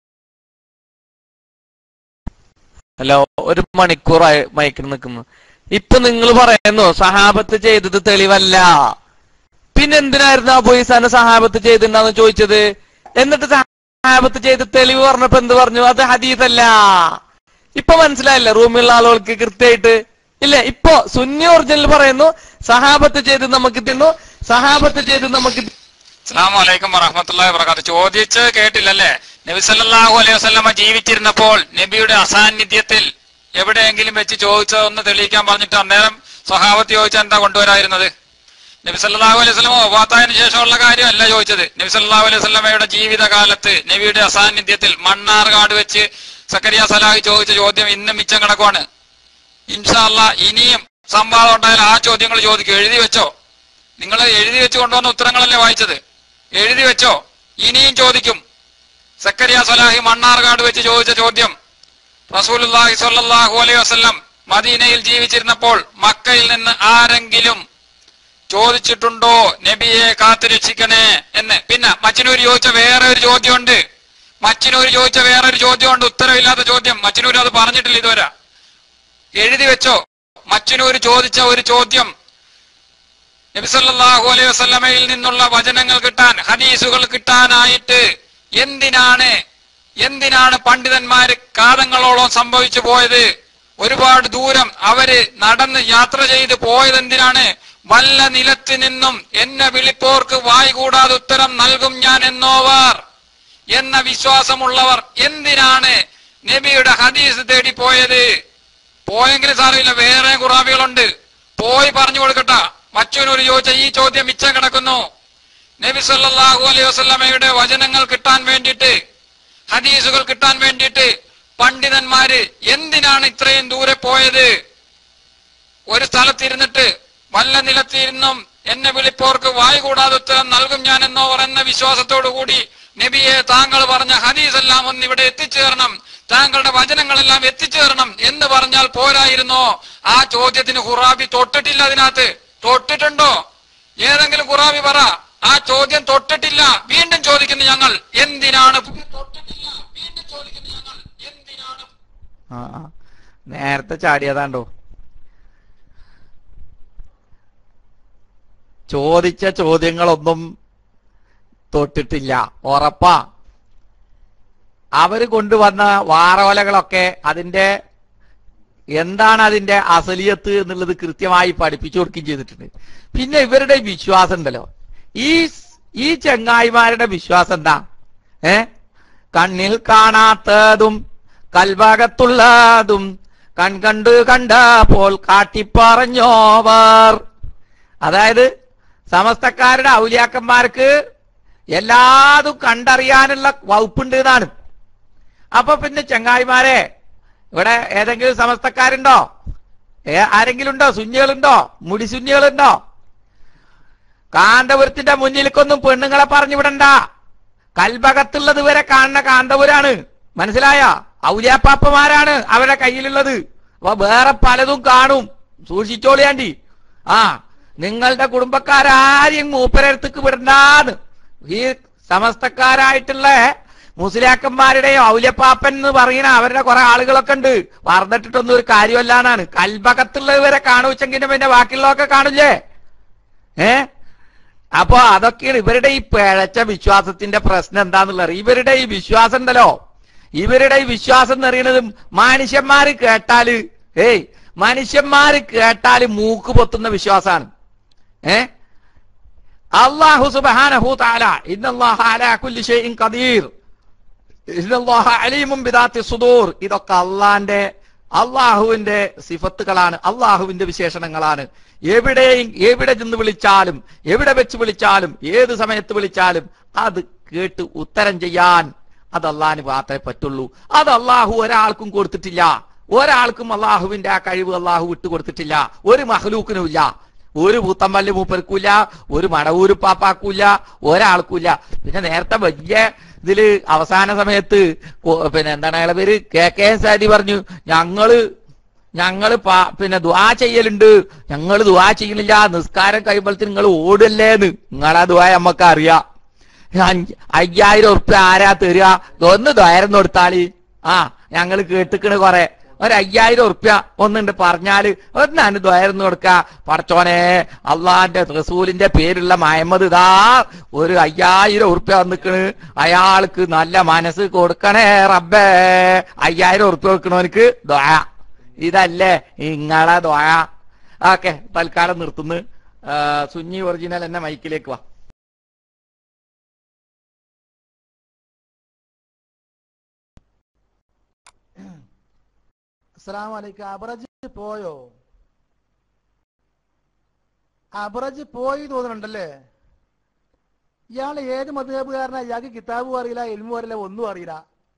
[SPEAKER 9] ഹലോ ഒരു മണിക്കൂറായി മയക്കിൽ നിൽക്കുന്നു ഇപ്പൊ നിങ്ങൾ പറയുന്നു സഹാബത്ത് ചെയ്തത് തെളിവല്ല പിന്നെ എന്തിനായിരുന്നു അബു ഈസാന് സഹാബത്ത് ചെയ്തിട്ടുണ്ടാന്ന് ചോദിച്ചത് എന്നിട്ട് സഹാബത്ത് ചെയ്ത് തെളിവ് പറഞ്ഞപ്പോ എന്ത് പറഞ്ഞു അത് ഹദീസല്ല ഇപ്പൊ മനസ്സിലായില്ല റൂമിലുള്ള ആളുകൾക്ക് കൃത്യമായിട്ട് ഇല്ല ഇപ്പൊ സുന്നി ഒറിജിനൽ പറയുന്നു സഹാബത്ത് ചെയ്ത് നമുക്ക് തിന്നു സഹാബത്ത് ചെയ്ത് നമുക്ക്
[SPEAKER 1] അസ്സാം വലൈക്കും വറഹമത്തല്ലാ വബർക്കാത്തു ചോദിച്ച് കേട്ടില്ലല്ലേ നബി സല്ലല്ലാഹു അലൈഹി വസല്ലമ ജീവിച്ചിരുന്നപ്പോൾ നബിയുടെ അസാന്നിധ്യത്തിൽ എവിടെയെങ്കിലും വെച്ച് ചോദിച്ചത് ഒന്ന് തെളിയിക്കാൻ പറഞ്ഞിട്ട് അന്നേരം സ്വഹാബത്ത് ചോദിച്ചാൽ എന്താ കൊണ്ടുവരായിരുന്നത് നബി സല്ലല്ലാഹു അലൈഹി വസല്ലമ വഫാത്തായതിനു ശേഷമുള്ള കാര്യമല്ല ചോദിച്ചത് നബി സല്ലല്ലാഹു അലൈഹി വസല്ലമയുടെ ജീവിതകാലത്ത് നബിയുടെ അസാന്നിധ്യത്തിൽ മണ്ണാർകാട് വെച്ച് സക്കരിയ സലാഹി ചോദിച്ച ചോദ്യം ഇന്നും മിച്ചം കിടക്കുവാണ് ഇൻഷാല്ല ഇനിയും സംവാദം ഉണ്ടായാൽ ആ ചോദ്യങ്ങൾ ചോദിക്കും എഴുതി വെച്ചോ നിങ്ങൾ എഴുതി വെച്ച് കൊണ്ടുവന്ന ഉത്തരങ്ങളല്ലേ വായിച്ചത് എഴുതി വെച്ചോ ഇനിയും ചോദിക്കും സക്കരിയ സലാഹി മണ്ണാർകാട് വെച്ച് ചോദിച്ച ചോദ്യം റസൂലുള്ളാഹി സ്വല്ലല്ലാഹു അലൈഹി വസല്ലം മദീനയിൽ ജീവിച്ചിരുന്നപ്പോൾ മക്കയിൽ നിന്ന് ആരെങ്കിലും ചോദിച്ചിട്ടുണ്ടോ നബിയെ കാത്തു രക്ഷിക്കണേ എന്ന് പിന്നെ മച്ചിനൂർ ചോദിച്ച വേറെ ഒരു ചോദ്യമുണ്ട് മച്ചിനൂർ ചോദിച്ച വേറെ ഒരു ചോദ്യമുണ്ട് ഉത്തരവില്ലാത്ത ചോദ്യം മച്ചിനൂർ അത് പറഞ്ഞിട്ടില്ല ഇതുവരെ എഴുതി വെച്ചോ മച്ചിനൂർ ചോദിച്ച ഒരു ചോദ്യം നബിസല്ലാഹു അലൈഹി വസല്ലമയിൽ നിന്നുള്ള വചനങ്ങൾ കിട്ടാൻ ഹദീസുകൾ കിട്ടാനായിട്ട് എന്തിനാണ് എന്തിനാണ് പണ്ഡിതന്മാര് കാലങ്ങളോളം സംഭവിച്ചു പോയത് ഒരുപാട് ദൂരം അവര് നടന്ന് യാത്ര ചെയ്ത് പോയത് എന്തിനാണ് വല്ല നിലത്ത് നിന്നും എന്നെ വിളിപ്പോർക്ക് വായി കൂടാതെ ഉത്തരം നൽകും ഞാൻ എന്നോവർ എന്ന വിശ്വാസമുള്ളവർ എന്തിനാണ് നബിയുടെ ഹദീസ് തേടി പോയത് പോയെങ്കിലും സാരമില്ല വേറെ ഖുറാബികളുണ്ട് പോയി പറഞ്ഞു കൊടുക്കട്ട മച്ചൂനൂര് ചോദിച്ച ഈ ചോദ്യം മിച്ചം കിടക്കുന്നു നബി സല്ലല്ലാഹു അലൈഹി വസല്ലമയുടെ വചനങ്ങൾ കിട്ടാൻ വേണ്ടിയിട്ട് ഹദീസുകൾ കിട്ടാൻ വേണ്ടിയിട്ട് പണ്ഡിതന്മാര് എന്തിനാണ് ഇത്രയും ദൂരെ പോയത് ഒരു സ്ഥലത്തിരുന്നിട്ട് വല്ല നിലത്തിരുന്നും എന്നെ വിളിപ്പോർക്ക് വായു കൂടാതെ ഉത്തരം നൽകും ഞാൻ എന്നോ എന്ന വിശ്വാസത്തോടു കൂടി നബിയെ താങ്കൾ പറഞ്ഞ ഹദീസ് എല്ലാം ഒന്ന് ഇവിടെ എത്തിച്ചേരണം താങ്കളുടെ വചനങ്ങളെല്ലാം എത്തിച്ചേരണം എന്ന് പറഞ്ഞാൽ പോരായിരുന്നോ ആ ചോദ്യത്തിന് ഖുറാബി തൊട്ടിട്ടില്ല അതിനകത്ത് തൊട്ടിട്ടുണ്ടോ ഏതെങ്കിലും ഖുറാബി പറ ആ ചോദ്യം തൊട്ടിട്ടില്ല വീണ്ടും ചോദിക്കുന്നു ഞങ്ങൾ എന്തിനാണ് തൊട്ടിട്ടില്ല വീണ്ടും ചോദിക്കുന്നു ഞങ്ങൾ എന്തിനാണ്
[SPEAKER 4] ആ ആ. നേരത്തെ ചാടിയതാണ്ടോ ചോദിച്ച ചോദ്യങ്ങളൊന്നും തൊട്ടിട്ടില്ല ഉറപ്പാ അവര് കൊണ്ടുവന്ന വാറോലകളൊക്കെ അതിന്റെ എന്താണ് അതിന്റെ അസലിയത്ത് എന്നുള്ളത് കൃത്യമായി പഠിപ്പിച്ചു കൊടുക്കുകയും ചെയ്തിട്ടുണ്ട് പിന്നെ ഇവരുടെ വിശ്വാസം ഉണ്ടല്ലോ ഈ ഈ ചെങ്ങായിമാരുടെ വിശ്വാസം എന്താ ഏ കണ്ണിൽ കാണാത്തതും കൽഭാഗത്തുള്ളതും കൺകണ്ട് കണ്ടപ്പോൾ കാട്ടിപ്പറഞ്ഞോവർ അതായത് സമസ്തക്കാരുടെ ഔലിയാക്കന്മാർക്ക് എല്ലാതും കണ്ടറിയാനുള്ള വകുപ്പുണ്ട് എന്നാണ് അപ്പൊ പിന്നെ ചങ്ങായിമാരെ ഇവിടെ ഏതെങ്കിലും സമസ്തക്കാരുണ്ടോ ഏ ആരെങ്കിലും ഉണ്ടോ സുന്നികളുണ്ടോ മുടി സുന്നികളുണ്ടോ കാന്തപുരത്തിന്റെ മുന്നിലേക്കൊന്നും പെണ്ണുങ്ങളെ പറഞ്ഞു വിടണ്ട കൽഭകത്തുള്ളത് വരെ കാണുന്ന കാന്തപുരാണ് മനസ്സിലായ ഔലിയാപ്പാപ്പമാരാണ് അവരുടെ കയ്യിലുള്ളത് അപ്പൊ വേറെ പലതും കാണും സൂക്ഷിച്ചോളിയാണ്ടി ആ നിങ്ങളുടെ കുടുംബക്കാരാരെയും മൂപ്പരടുത്തേക്ക് വിടണ്ടാന്ന് ഈ സമസ്തക്കാരായിട്ടുള്ള മുസ്ലിയാക്കന്മാരുടെയും ഔല്യപ്പാപ്പൻ എന്ന് പറയുന്ന അവരുടെ കുറെ ആളുകളൊക്കെ ഉണ്ട് പറഞ്ഞിട്ടൊന്നും ഒരു കാര്യമല്ലാന്നാണ് കൽഭകത്തുള്ളത് വരെ കാണുവെച്ചെങ്കിലും പിന്നെ ബാക്കിയുള്ളതൊക്കെ കാണില്ലേ ഏ അപ്പൊ അതൊക്കെയാണ് ഇവരുടെ ഈ പിഴച്ച വിശ്വാസത്തിന്റെ പ്രശ്നം എന്താന്നുള്ളത് ഇവരുടെ ഈ വിശ്വാസം ഉണ്ടല്ലോ ഇവരുടെ ഈ വിശ്വാസം എന്ന് പറയുന്നത് മനുഷ്യന്മാര് കേട്ടാല് ഏയ് മനുഷ്യന്മാര് കേട്ടാല് മൂക്ക് പൊത്തുന്ന വിശ്വാസമാണ് ഏ അള്ളാഹു സുബാനഹു താല ഇന്നല്ലാഹ അലാ കുല്ലി ഷൈഇൻ ഖദീർ ഇന്നല്ലാഹ അലീമും ബിദാത്തി സുദൂർ ഇതൊക്കെ അള്ളാന്റെ അള്ളാഹുവിന്റെ സിഫത്തുകളാണ് അള്ളാഹുവിന്റെ വിശേഷണങ്ങളാണ് എവിടെയും എവിടെ ചെന്ന് വിളിച്ചാലും എവിടെ വെച്ച് വിളിച്ചാലും ഏത് സമയത്ത് വിളിച്ചാലും അത് കേട്ട് ഉത്തരം ചെയ്യാൻ അത് അള്ളാഹിന് മാത്രമേ പറ്റുള്ളൂ അത് അള്ളാഹു ഒരാൾക്കും കൊടുത്തിട്ടില്ല ഒരാൾക്കും അള്ളാഹുവിന്റെ ആ കഴിവ് അള്ളാഹു വിട്ടുകൊടുത്തിട്ടില്ല ഒരു മഹലൂക്കിനും ഇല്ല ഒരു പൂത്തമ്പല്ല് മൂപ്പർക്കൂല ഒരു മടവൂര് പാപ്പാക്കൂല ഒരാൾക്കൂല പിന്നെ നേരത്തെ വലിയ ഇതില് അവസാന സമയത്ത് കൊ- പിന്നെ എന്താണ് അയാളെ പേര് കെ കെ എം സാരി പറഞ്ഞു ഞങ്ങള് ഞങ്ങള് പാ- പിന്നെ ദ്വാ ചെയ്യലുണ്ട് ഞങ്ങള് ദ്വാ ചെയ്യണില്ല നിസ്കാരം കഴിയുമ്പോഴത്തേന് നിങ്ങൾ ഓടല്ലേന്ന് നിങ്ങളാ ദ്വാ നമ്മക്ക് അറിയാം അഞ്ച് അയ്യായിരം ഉറുപ്പ്യ ആരാ തരിക ഒന്ന് ദ്വാരം കൊടുത്താളി ആ ഞങ്ങള് കേട്ടിക്കണ് കൊറേ ഒരു അയ്യായിരം ഉറുപ്യ ഒന്നുണ്ട് പറഞ്ഞാല് ഒന്നാണ് ദ്വയർന്ന് കൊടുക്ക പടച്ചോനെ അള്ളാന്റെ റസൂലിന്റെ പേരുള്ള മഹമ്മദ് ഇതാ ഒരു അയ്യായിരം ഉറുപ്യ വന്നിക്കണ് അയാൾക്ക് നല്ല മനസ്സ് കൊടുക്കണേ റബ്ബേ അയ്യായിരം ഉറുപ്യ കൊടുക്കണവനക്ക് ദ്വയ ഇതല്ലേ ഇങ്ങളെ ദ്വയ ഓക്കെ തൽക്കാലം നിർത്തുന്നു ആ, സുന്നി ഒറിജിനൽ എന്നെ മൈക്കിലേക്ക് വാ
[SPEAKER 8] അസ്സലാം വലൈക്കും അബറജ് പോയോ അബറജ് പോയി തോന്നുന്നുണ്ടല്ലേ ഇയാൾ ഏത് മധുഹബുകാരനാ ഇയാൾക്ക് കിതാബും അറിയില്ല എൽമും അറിയില്ല ഒന്നും അറിയില്ല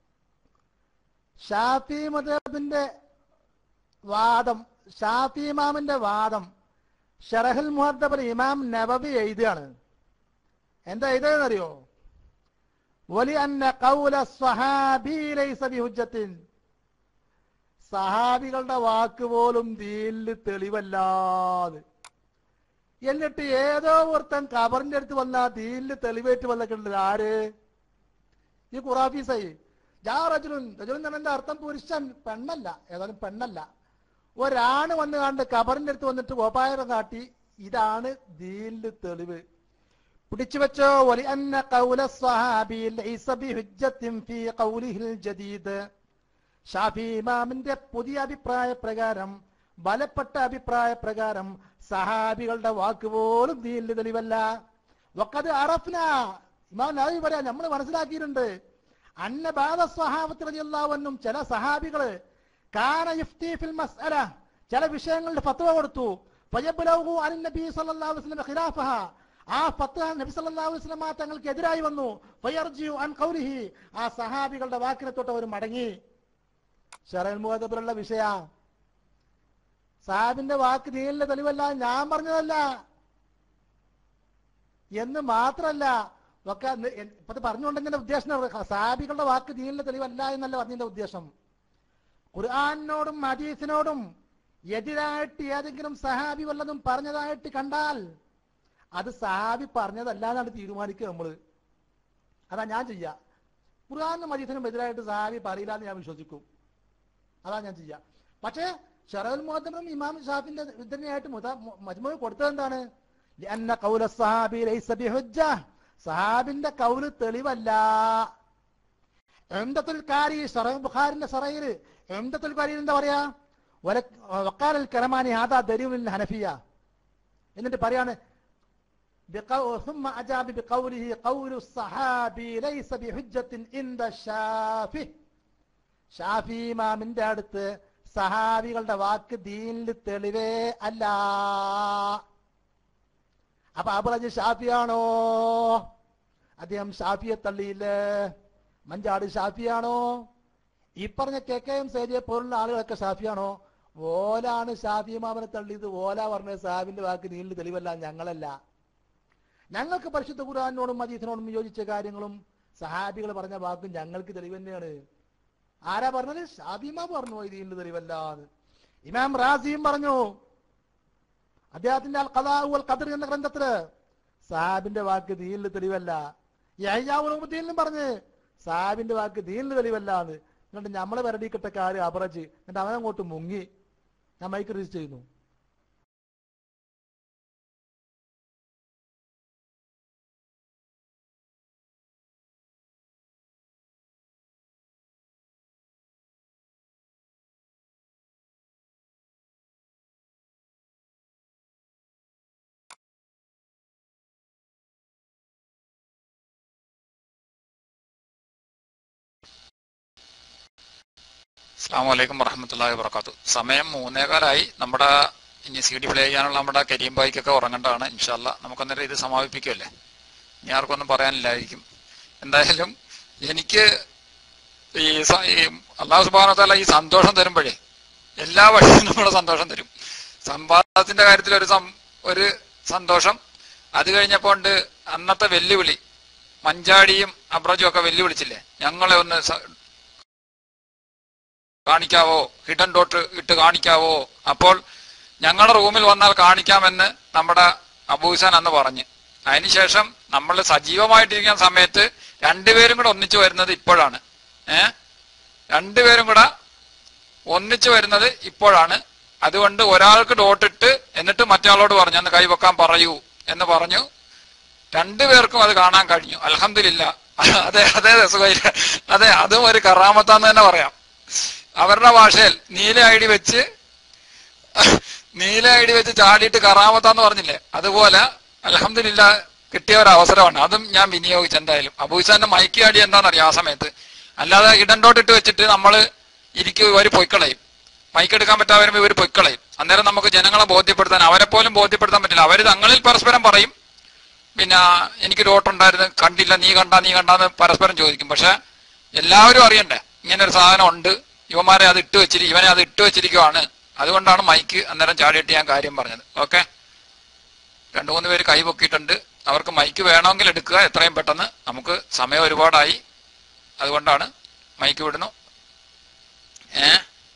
[SPEAKER 8] ഷാഫി മധുഹബിന്റെ വാദം ഷാഫി ഇമാമിന്റെ വാദം ഷറഹുൽ മുഹദ്ദബിൽ ഇമാം നബബി എഴുതുകയാണ് എന്താ എഴുതുന്നറിയോ വലി അന്ന കൗല സ്വഹാബി ലൈസ ബിഹുജ്ജത്തിൻ സഹാബികളുടെ വാക്ക് പോലും ദീനിൽ തെളിവല്ലാതെ എന്നിട്ട് ഏതോ ഒരുത്തൻ കബറിന്റെ അടുത്ത് വന്ന ദീനിൽ തെളിവേറ്റ് വന്നിട്ടുണ്ട് ആര് ഈ ഖുറാഫീസായി ജാ റജുലുൻ റജുലുൻ എന്നതിന്റെ അർത്ഥം പുരുഷൻ പെണ്ണല്ല ഏതായാലും പെണ്ണല്ല ഒരാണ് വന്ന് കണ്ട് കബറിന്റെ അടുത്ത് വന്നിട്ട് ഗോപായം കാട്ടി ഇതാണ് ദീനിൽ തെളിവ് പിടിച്ചു വെച്ചോ വലി അന്ന ഖൗല സ്വഹാബി ലൈസ ബിഹുജ്ജത്തിൻ ഫീ ഖൗലിഹിൽ ജദീദ് ഷാഫി ഇമാമിന്റെ പുതിയ അഭിപ്രായ പ്രകാരം ബലപ്പെട്ട അഭിപ്രായ പ്രകാരം സഹാബികളുടെ വാക്ക് പോലും ദീനിൽ തെളിവല്ല വക്കത് അറഫ്ന ഇമാം നബി പറയാ നമ്മൾ മനസ്സിലാക്കിയിട്ടുണ്ട് അന്ന ബാധ സ്വഹാബത്തിലും ചില സഹാബികള് കാന യുഫ്തി ഫിൽ മസ്അല ചില വിഷയങ്ങളുടെ ഫത്വ കൊടുത്തു ഫയബ്ലഹു അൻ നബി സല്ലല്ലാഹു അലൈഹി വസല്ലം ഖിലാഫഹ ആ ഫത്വ നബി സല്ലല്ലാഹു അലൈഹി വസല്ലം തങ്ങൾക്ക് എതിരായി വന്നു ഫയർജിഉ അൻ ഖൗലിഹി ആ സഹാബികളുടെ വാക്കിനെ തൊട്ട് അവർ മടങ്ങി ഷറൽ മുഹദബിലുള്ള വിഷയ സാഹിബിന്റെ വാക്ക് ദീനിലെ തെളിവല്ല ഞാൻ പറഞ്ഞതല്ല എന്ന് മാത്രല്ല ഒക്കെ ഇപ്പൊ പറഞ്ഞുകൊണ്ടെന്റെ ഉദ്ദേശം സാഹിബികളുടെ വാക്ക് ദീനിലെ തെളിവല്ല എന്നല്ല പറഞ്ഞതിന്റെ ഉദ്ദേശം ഖുർആാനിനോടും ഹദീസിനോടും എതിരായിട്ട് ഏതെങ്കിലും സഹാബി വല്ലതും പറഞ്ഞതായിട്ട് കണ്ടാൽ അത് സഹാബി പറഞ്ഞതല്ല എന്നാണ് തീരുമാനിക്കുക നമ്മള് അതാ ഞാൻ ചെയ്യാ ഖുർആാനും ഹദീസിനും എതിരായിട്ട് സഹാബി പറയില്ല എന്ന് ഞാൻ വിശ്വസിക്കും അതാ ഞാൻ ചെയ്യാ പക്ഷേ ഷറൽ മുഹദ്ദബും ഇമാം ഷാഫിന്റെ ഉദ്ധരണിയായിട്ട് മജ്മു കൊടുത്തത് എന്താണ് ലഅന്ന ഖൗല സഹാബി ലൈസ ബിഹുജ്ജ സഹാബിന്റെ കൗല് തെളിവല്ല എംദത്തുൽ കാരി ഷറഹ് ബുഖാരിന്റെ സറയിൽ എംദത്തുൽ കാരി എന്താ പറയാ വല- വക്കാലൽ കരമാനി ഹാദാ ദലീലുൽ ഹനഫിയ എന്നിട്ട് പറയാണ് بقو- ثم أجاب بقوله قول الصحابي ليس بحجة عند الشافعي ഷാഫി ഇമാമിന്റെ അടുത്ത് സഹാബികളുടെ വാക്ക് ദീനിൽ തെളിവേ അല്ല അപ്പൊ അബറജ് ഷാഫിയാണോ അദ്ദേഹം ഷാഫിയെ തള്ളിയില്ലേ മഞ്ചാട് ഷാഫിയാണോ ഈ പറഞ്ഞ കെ കെ എം സേരിയെ പോലുള്ള ആളുകളൊക്കെ ഷാഫിയാണോ ഓലാണ് ഷാഫി ഇമാമിനെ തള്ളിയത് ഓല പറഞ്ഞ സാഹിബിന്റെ വാക്ക് ദീനിൽ തെളിവല്ല ഞങ്ങളല്ല ഞങ്ങൾക്ക് പരിശുദ്ധ ഖുർആാനോടും മദീസിനോടും യോജിച്ച കാര്യങ്ങളും സഹാബികൾ പറഞ്ഞ വാക്കും ഞങ്ങൾക്ക് തെളിവ് തന്നെയാണ് ആരാ പറഞ്ഞത് ഷാബിമ പറഞ്ഞു ഇതിന്റെ തെളിവല്ലാന്ന് ഇമാം റാസിയും പറഞ്ഞു അദ്ദേഹത്തിന്റെ അൽ ഖദാഉ വൽ ഖദർ എന്ന ഗ്രന്ഥത്തില് സാഹിബിന്റെ വാക്ക് ദീനിൽ തെളിവല്ല യഹ്യാവുദ്ദീനും പറഞ്ഞ് സാഹിബിന്റെ വാക്ക് ദീനിൽ തെളിവല്ല എന്ന് എന്നിട്ട് നമ്മളെ വരടിക്കിട്ട കാര്യം അപറച്ച് എന്നിട്ട് അവൻ അങ്ങോട്ട് മുങ്ങി ഞാൻ മൈക്ക് രജിസ്റ്റർ ചെയ്യുന്നു
[SPEAKER 1] അസ്സാം വലൈക്കും വറഹമത്തല്ലാ വാബർക്കാത്തു സമയം മൂന്നേകാലായി നമ്മുടെ ഇനി സി ഡി പ്ലേ ചെയ്യാനുള്ള നമ്മുടെ കരീം ബായിക്കൊക്കെ ഉറങ്ങേണ്ടതാണ് ഇൻഷാല്ല നമുക്കന്നേരം ഇത് സമാപിപ്പിക്കുമല്ലേ ഇനി ആർക്കൊന്നും പറയാനില്ലായിരിക്കും എന്തായാലും എനിക്ക് ഈ സ- ഈ അള്ളാഹു സുബാനത്തല്ല ഈ സന്തോഷം തരുമ്പോഴേ എല്ലാ വഴിയും നമ്മുടെ സന്തോഷം തരും സമ്പാദത്തിന്റെ കാര്യത്തിൽ ഒരു സം- ഒരു സന്തോഷം അത് കഴിഞ്ഞപ്പോ ഉണ്ട് അന്നത്തെ വെല്ലുവിളി മഞ്ചാടിയും അബ്രജും ഒക്കെ വെല്ലുവിളിച്ചില്ലേ ഞങ്ങളെ ഒന്ന് സ- കാണിക്കാവോ ഹിഡൻ ഡോട്ട് ഇട്ട് കാണിക്കാവോ അപ്പോൾ ഞങ്ങളുടെ റൂമിൽ വന്നാൽ കാണിക്കാമെന്ന് നമ്മുടെ അബൂസാൻ അന്ന് പറഞ്ഞ് അതിനുശേഷം നമ്മൾ സജീവമായിട്ടിരിക്കുന്ന സമയത്ത് രണ്ടുപേരും കൂടെ ഒന്നിച്ചു വരുന്നത് ഇപ്പോഴാണ് ഏ രണ്ടുപേരും കൂടെ ഒന്നിച്ചു വരുന്നത് ഇപ്പോഴാണ് അതുകൊണ്ട് ഒരാൾക്ക് ഡോട്ടിട്ട് എന്നിട്ട് മറ്റയാളോട് പറഞ്ഞു അന്ന് കൈവെക്കാൻ പറയൂ എന്ന് പറഞ്ഞു രണ്ടുപേർക്കും അത് കാണാൻ കഴിഞ്ഞു അലഹമില്ല അതെ അതെ സുഖയില്ല അതെ അതും ഒരു കറാമത്താന്ന് തന്നെ പറയാം അവരുടെ ഭാഷയിൽ നീല ഐ ഡി വെച്ച് നീല ഐ ഡി വെച്ച് ചാടിയിട്ട് കറാമത്താന്ന് പറഞ്ഞില്ലേ അതുപോലെ അലഹമില്ല കിട്ടിയ ഒരു അവസരമാണ് അതും ഞാൻ വിനിയോഗിച്ചു എന്തായാലും അബൂസാന്റെ മൈക്ക് ആടി എന്താണെന്നറിയാം ആ സമയത്ത് അല്ലാതെ ഇടണ്ടോട്ടിട്ട് വെച്ചിട്ട് നമ്മൾ ഇരിക്കും ഇവർ പൊയ്ക്കളയും മൈക്ക് എടുക്കാൻ പറ്റാതെ വരുമ്പോൾ ഇവർ പൊയ്ക്കളയും അന്നേരം നമുക്ക് ജനങ്ങളെ ബോധ്യപ്പെടുത്താൻ അവരെ പോലും ബോധ്യപ്പെടുത്താൻ പറ്റില്ല അവർ തങ്ങളിൽ പരസ്പരം പറയും പിന്നെ എനിക്ക് ഡോട്ടുണ്ടായിരുന്നു കണ്ടില്ല നീ കണ്ട നീ കണ്ടാന്ന് പരസ്പരം ചോദിക്കും പക്ഷെ എല്ലാവരും അറിയണ്ടേ ഇങ്ങനെ ഒരു സാധനം ഉണ്ട് ഇവന്മാരെ അത് ഇട്ട് വെച്ചിരി ഇവനെ അത് ഇട്ട് വെച്ചിരിക്കുവാണ് അതുകൊണ്ടാണ് മൈക്ക് അന്നേരം ചാടിയിട്ട് ഞാൻ കാര്യം പറഞ്ഞത് ഓക്കെ രണ്ടു മൂന്ന് പേര് കൈ പൊക്കിയിട്ടുണ്ട് അവർക്ക് മൈക്ക് വേണമെങ്കിൽ എടുക്കുക എത്രയും പെട്ടെന്ന് നമുക്ക് സമയം ഒരുപാടായി അതുകൊണ്ടാണ് മൈക്ക് വിടുന്നു ഏ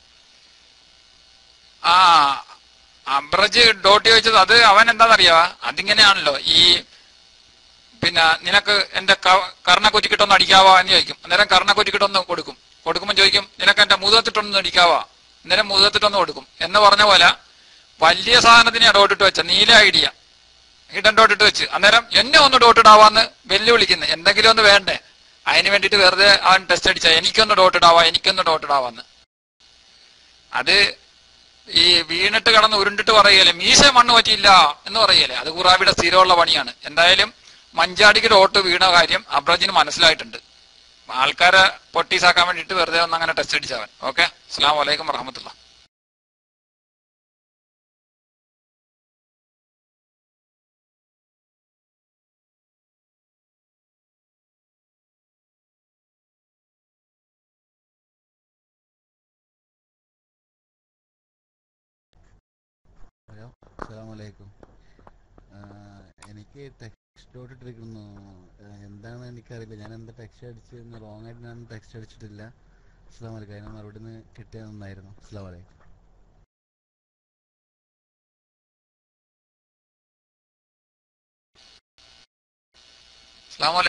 [SPEAKER 1] ആ അബ്രജ് ഡോട്ടി ചോദിച്ചത് അത് അവൻ എന്താണെന്നറിയാ അതിങ്ങനെയാണല്ലോ ഈ പിന്നെ നിനക്ക് എന്റെ ക- കർണക്കുറ്റിക്കിട്ടൊന്ന് അടിക്കാവോ എന്ന് ചോദിക്കും അന്നേരം കർണക്കുറ്റിക്കിട്ടൊന്ന് കൊടുക്കും കൊടുക്കുമ്പോൾ ചോദിക്കും നിനക്ക് എന്റെ മുതത്തിട്ടൊന്ന് അടിക്കാവോ അന്നേരം മുതത്തിട്ടൊന്ന് കൊടുക്കും എന്ന് പറഞ്ഞ പോലെ വലിയ സാധനത്തിന് ഡോട്ടിട്ട് വെച്ച നീല ഐഡിയ ഹിഡൻ ഡോട്ടിട്ട് വെച്ച് അന്നേരം എന്നെ ഒന്ന് ഡോട്ടിടാവാന്ന് വെല്ലുവിളിക്കുന്നു എന്തെങ്കിലും ഒന്ന് വേണ്ടേ അതിന് വേണ്ടിയിട്ട് വെറുതെ അവൻ ടെസ്റ്റ് അടിച്ച എനിക്കൊന്ന് ഡോട്ടിടാവാ എനിക്കൊന്ന് ഡോട്ടിടാവാന്ന് അത് ഈ വീണിട്ട് കിടന്ന് ഉരുണ്ടിട്ട് പറയല്ലേ മീശ മണ്ണ് പറ്റിയില്ല എന്ന് പറയല്ലേ അത് ഖുറാബിയുടെ സ്ഥിരമുള്ള പണിയാണ് എന്തായാലും മഞ്ചാടിക്ക് ഡോട്ട് വീണ കാര്യം അബ്രജിന് മനസ്സിലായിട്ടുണ്ട് ആൾക്കാരെ പൊട്ടീസാക്കാൻ വേണ്ടിയിട്ട് വെറുതെ ഒന്ന് അങ്ങനെ ടെസ്റ്റ് അടിച്ചവൻ ഓക്കെ അസ്സാം വലൈക്കും വറഹമത്തുള്ള
[SPEAKER 10] ഹലോ അസ്സാമലൈക്കും എനിക്ക് ടെക്സ്റ്റ് ഡോട്ട് ഇട്ടിരിക്കുന്നു എന്താണെന്ന് എനിക്കറിയില്ല ഞാൻ എന്താ ടെക്സ്റ്റ് അടിച്ച് റോങ് ആയിട്ട് ഞാൻ ടെക്സ്റ്റ് അടിച്ചിട്ടില്ല അസ്സാം വലൈക്കും അതിന് മറുപടി ഒന്ന് കിട്ടിയാൽ നന്നായിരുന്നു അസ്സാം വലൈക്കും
[SPEAKER 1] അസ്സാം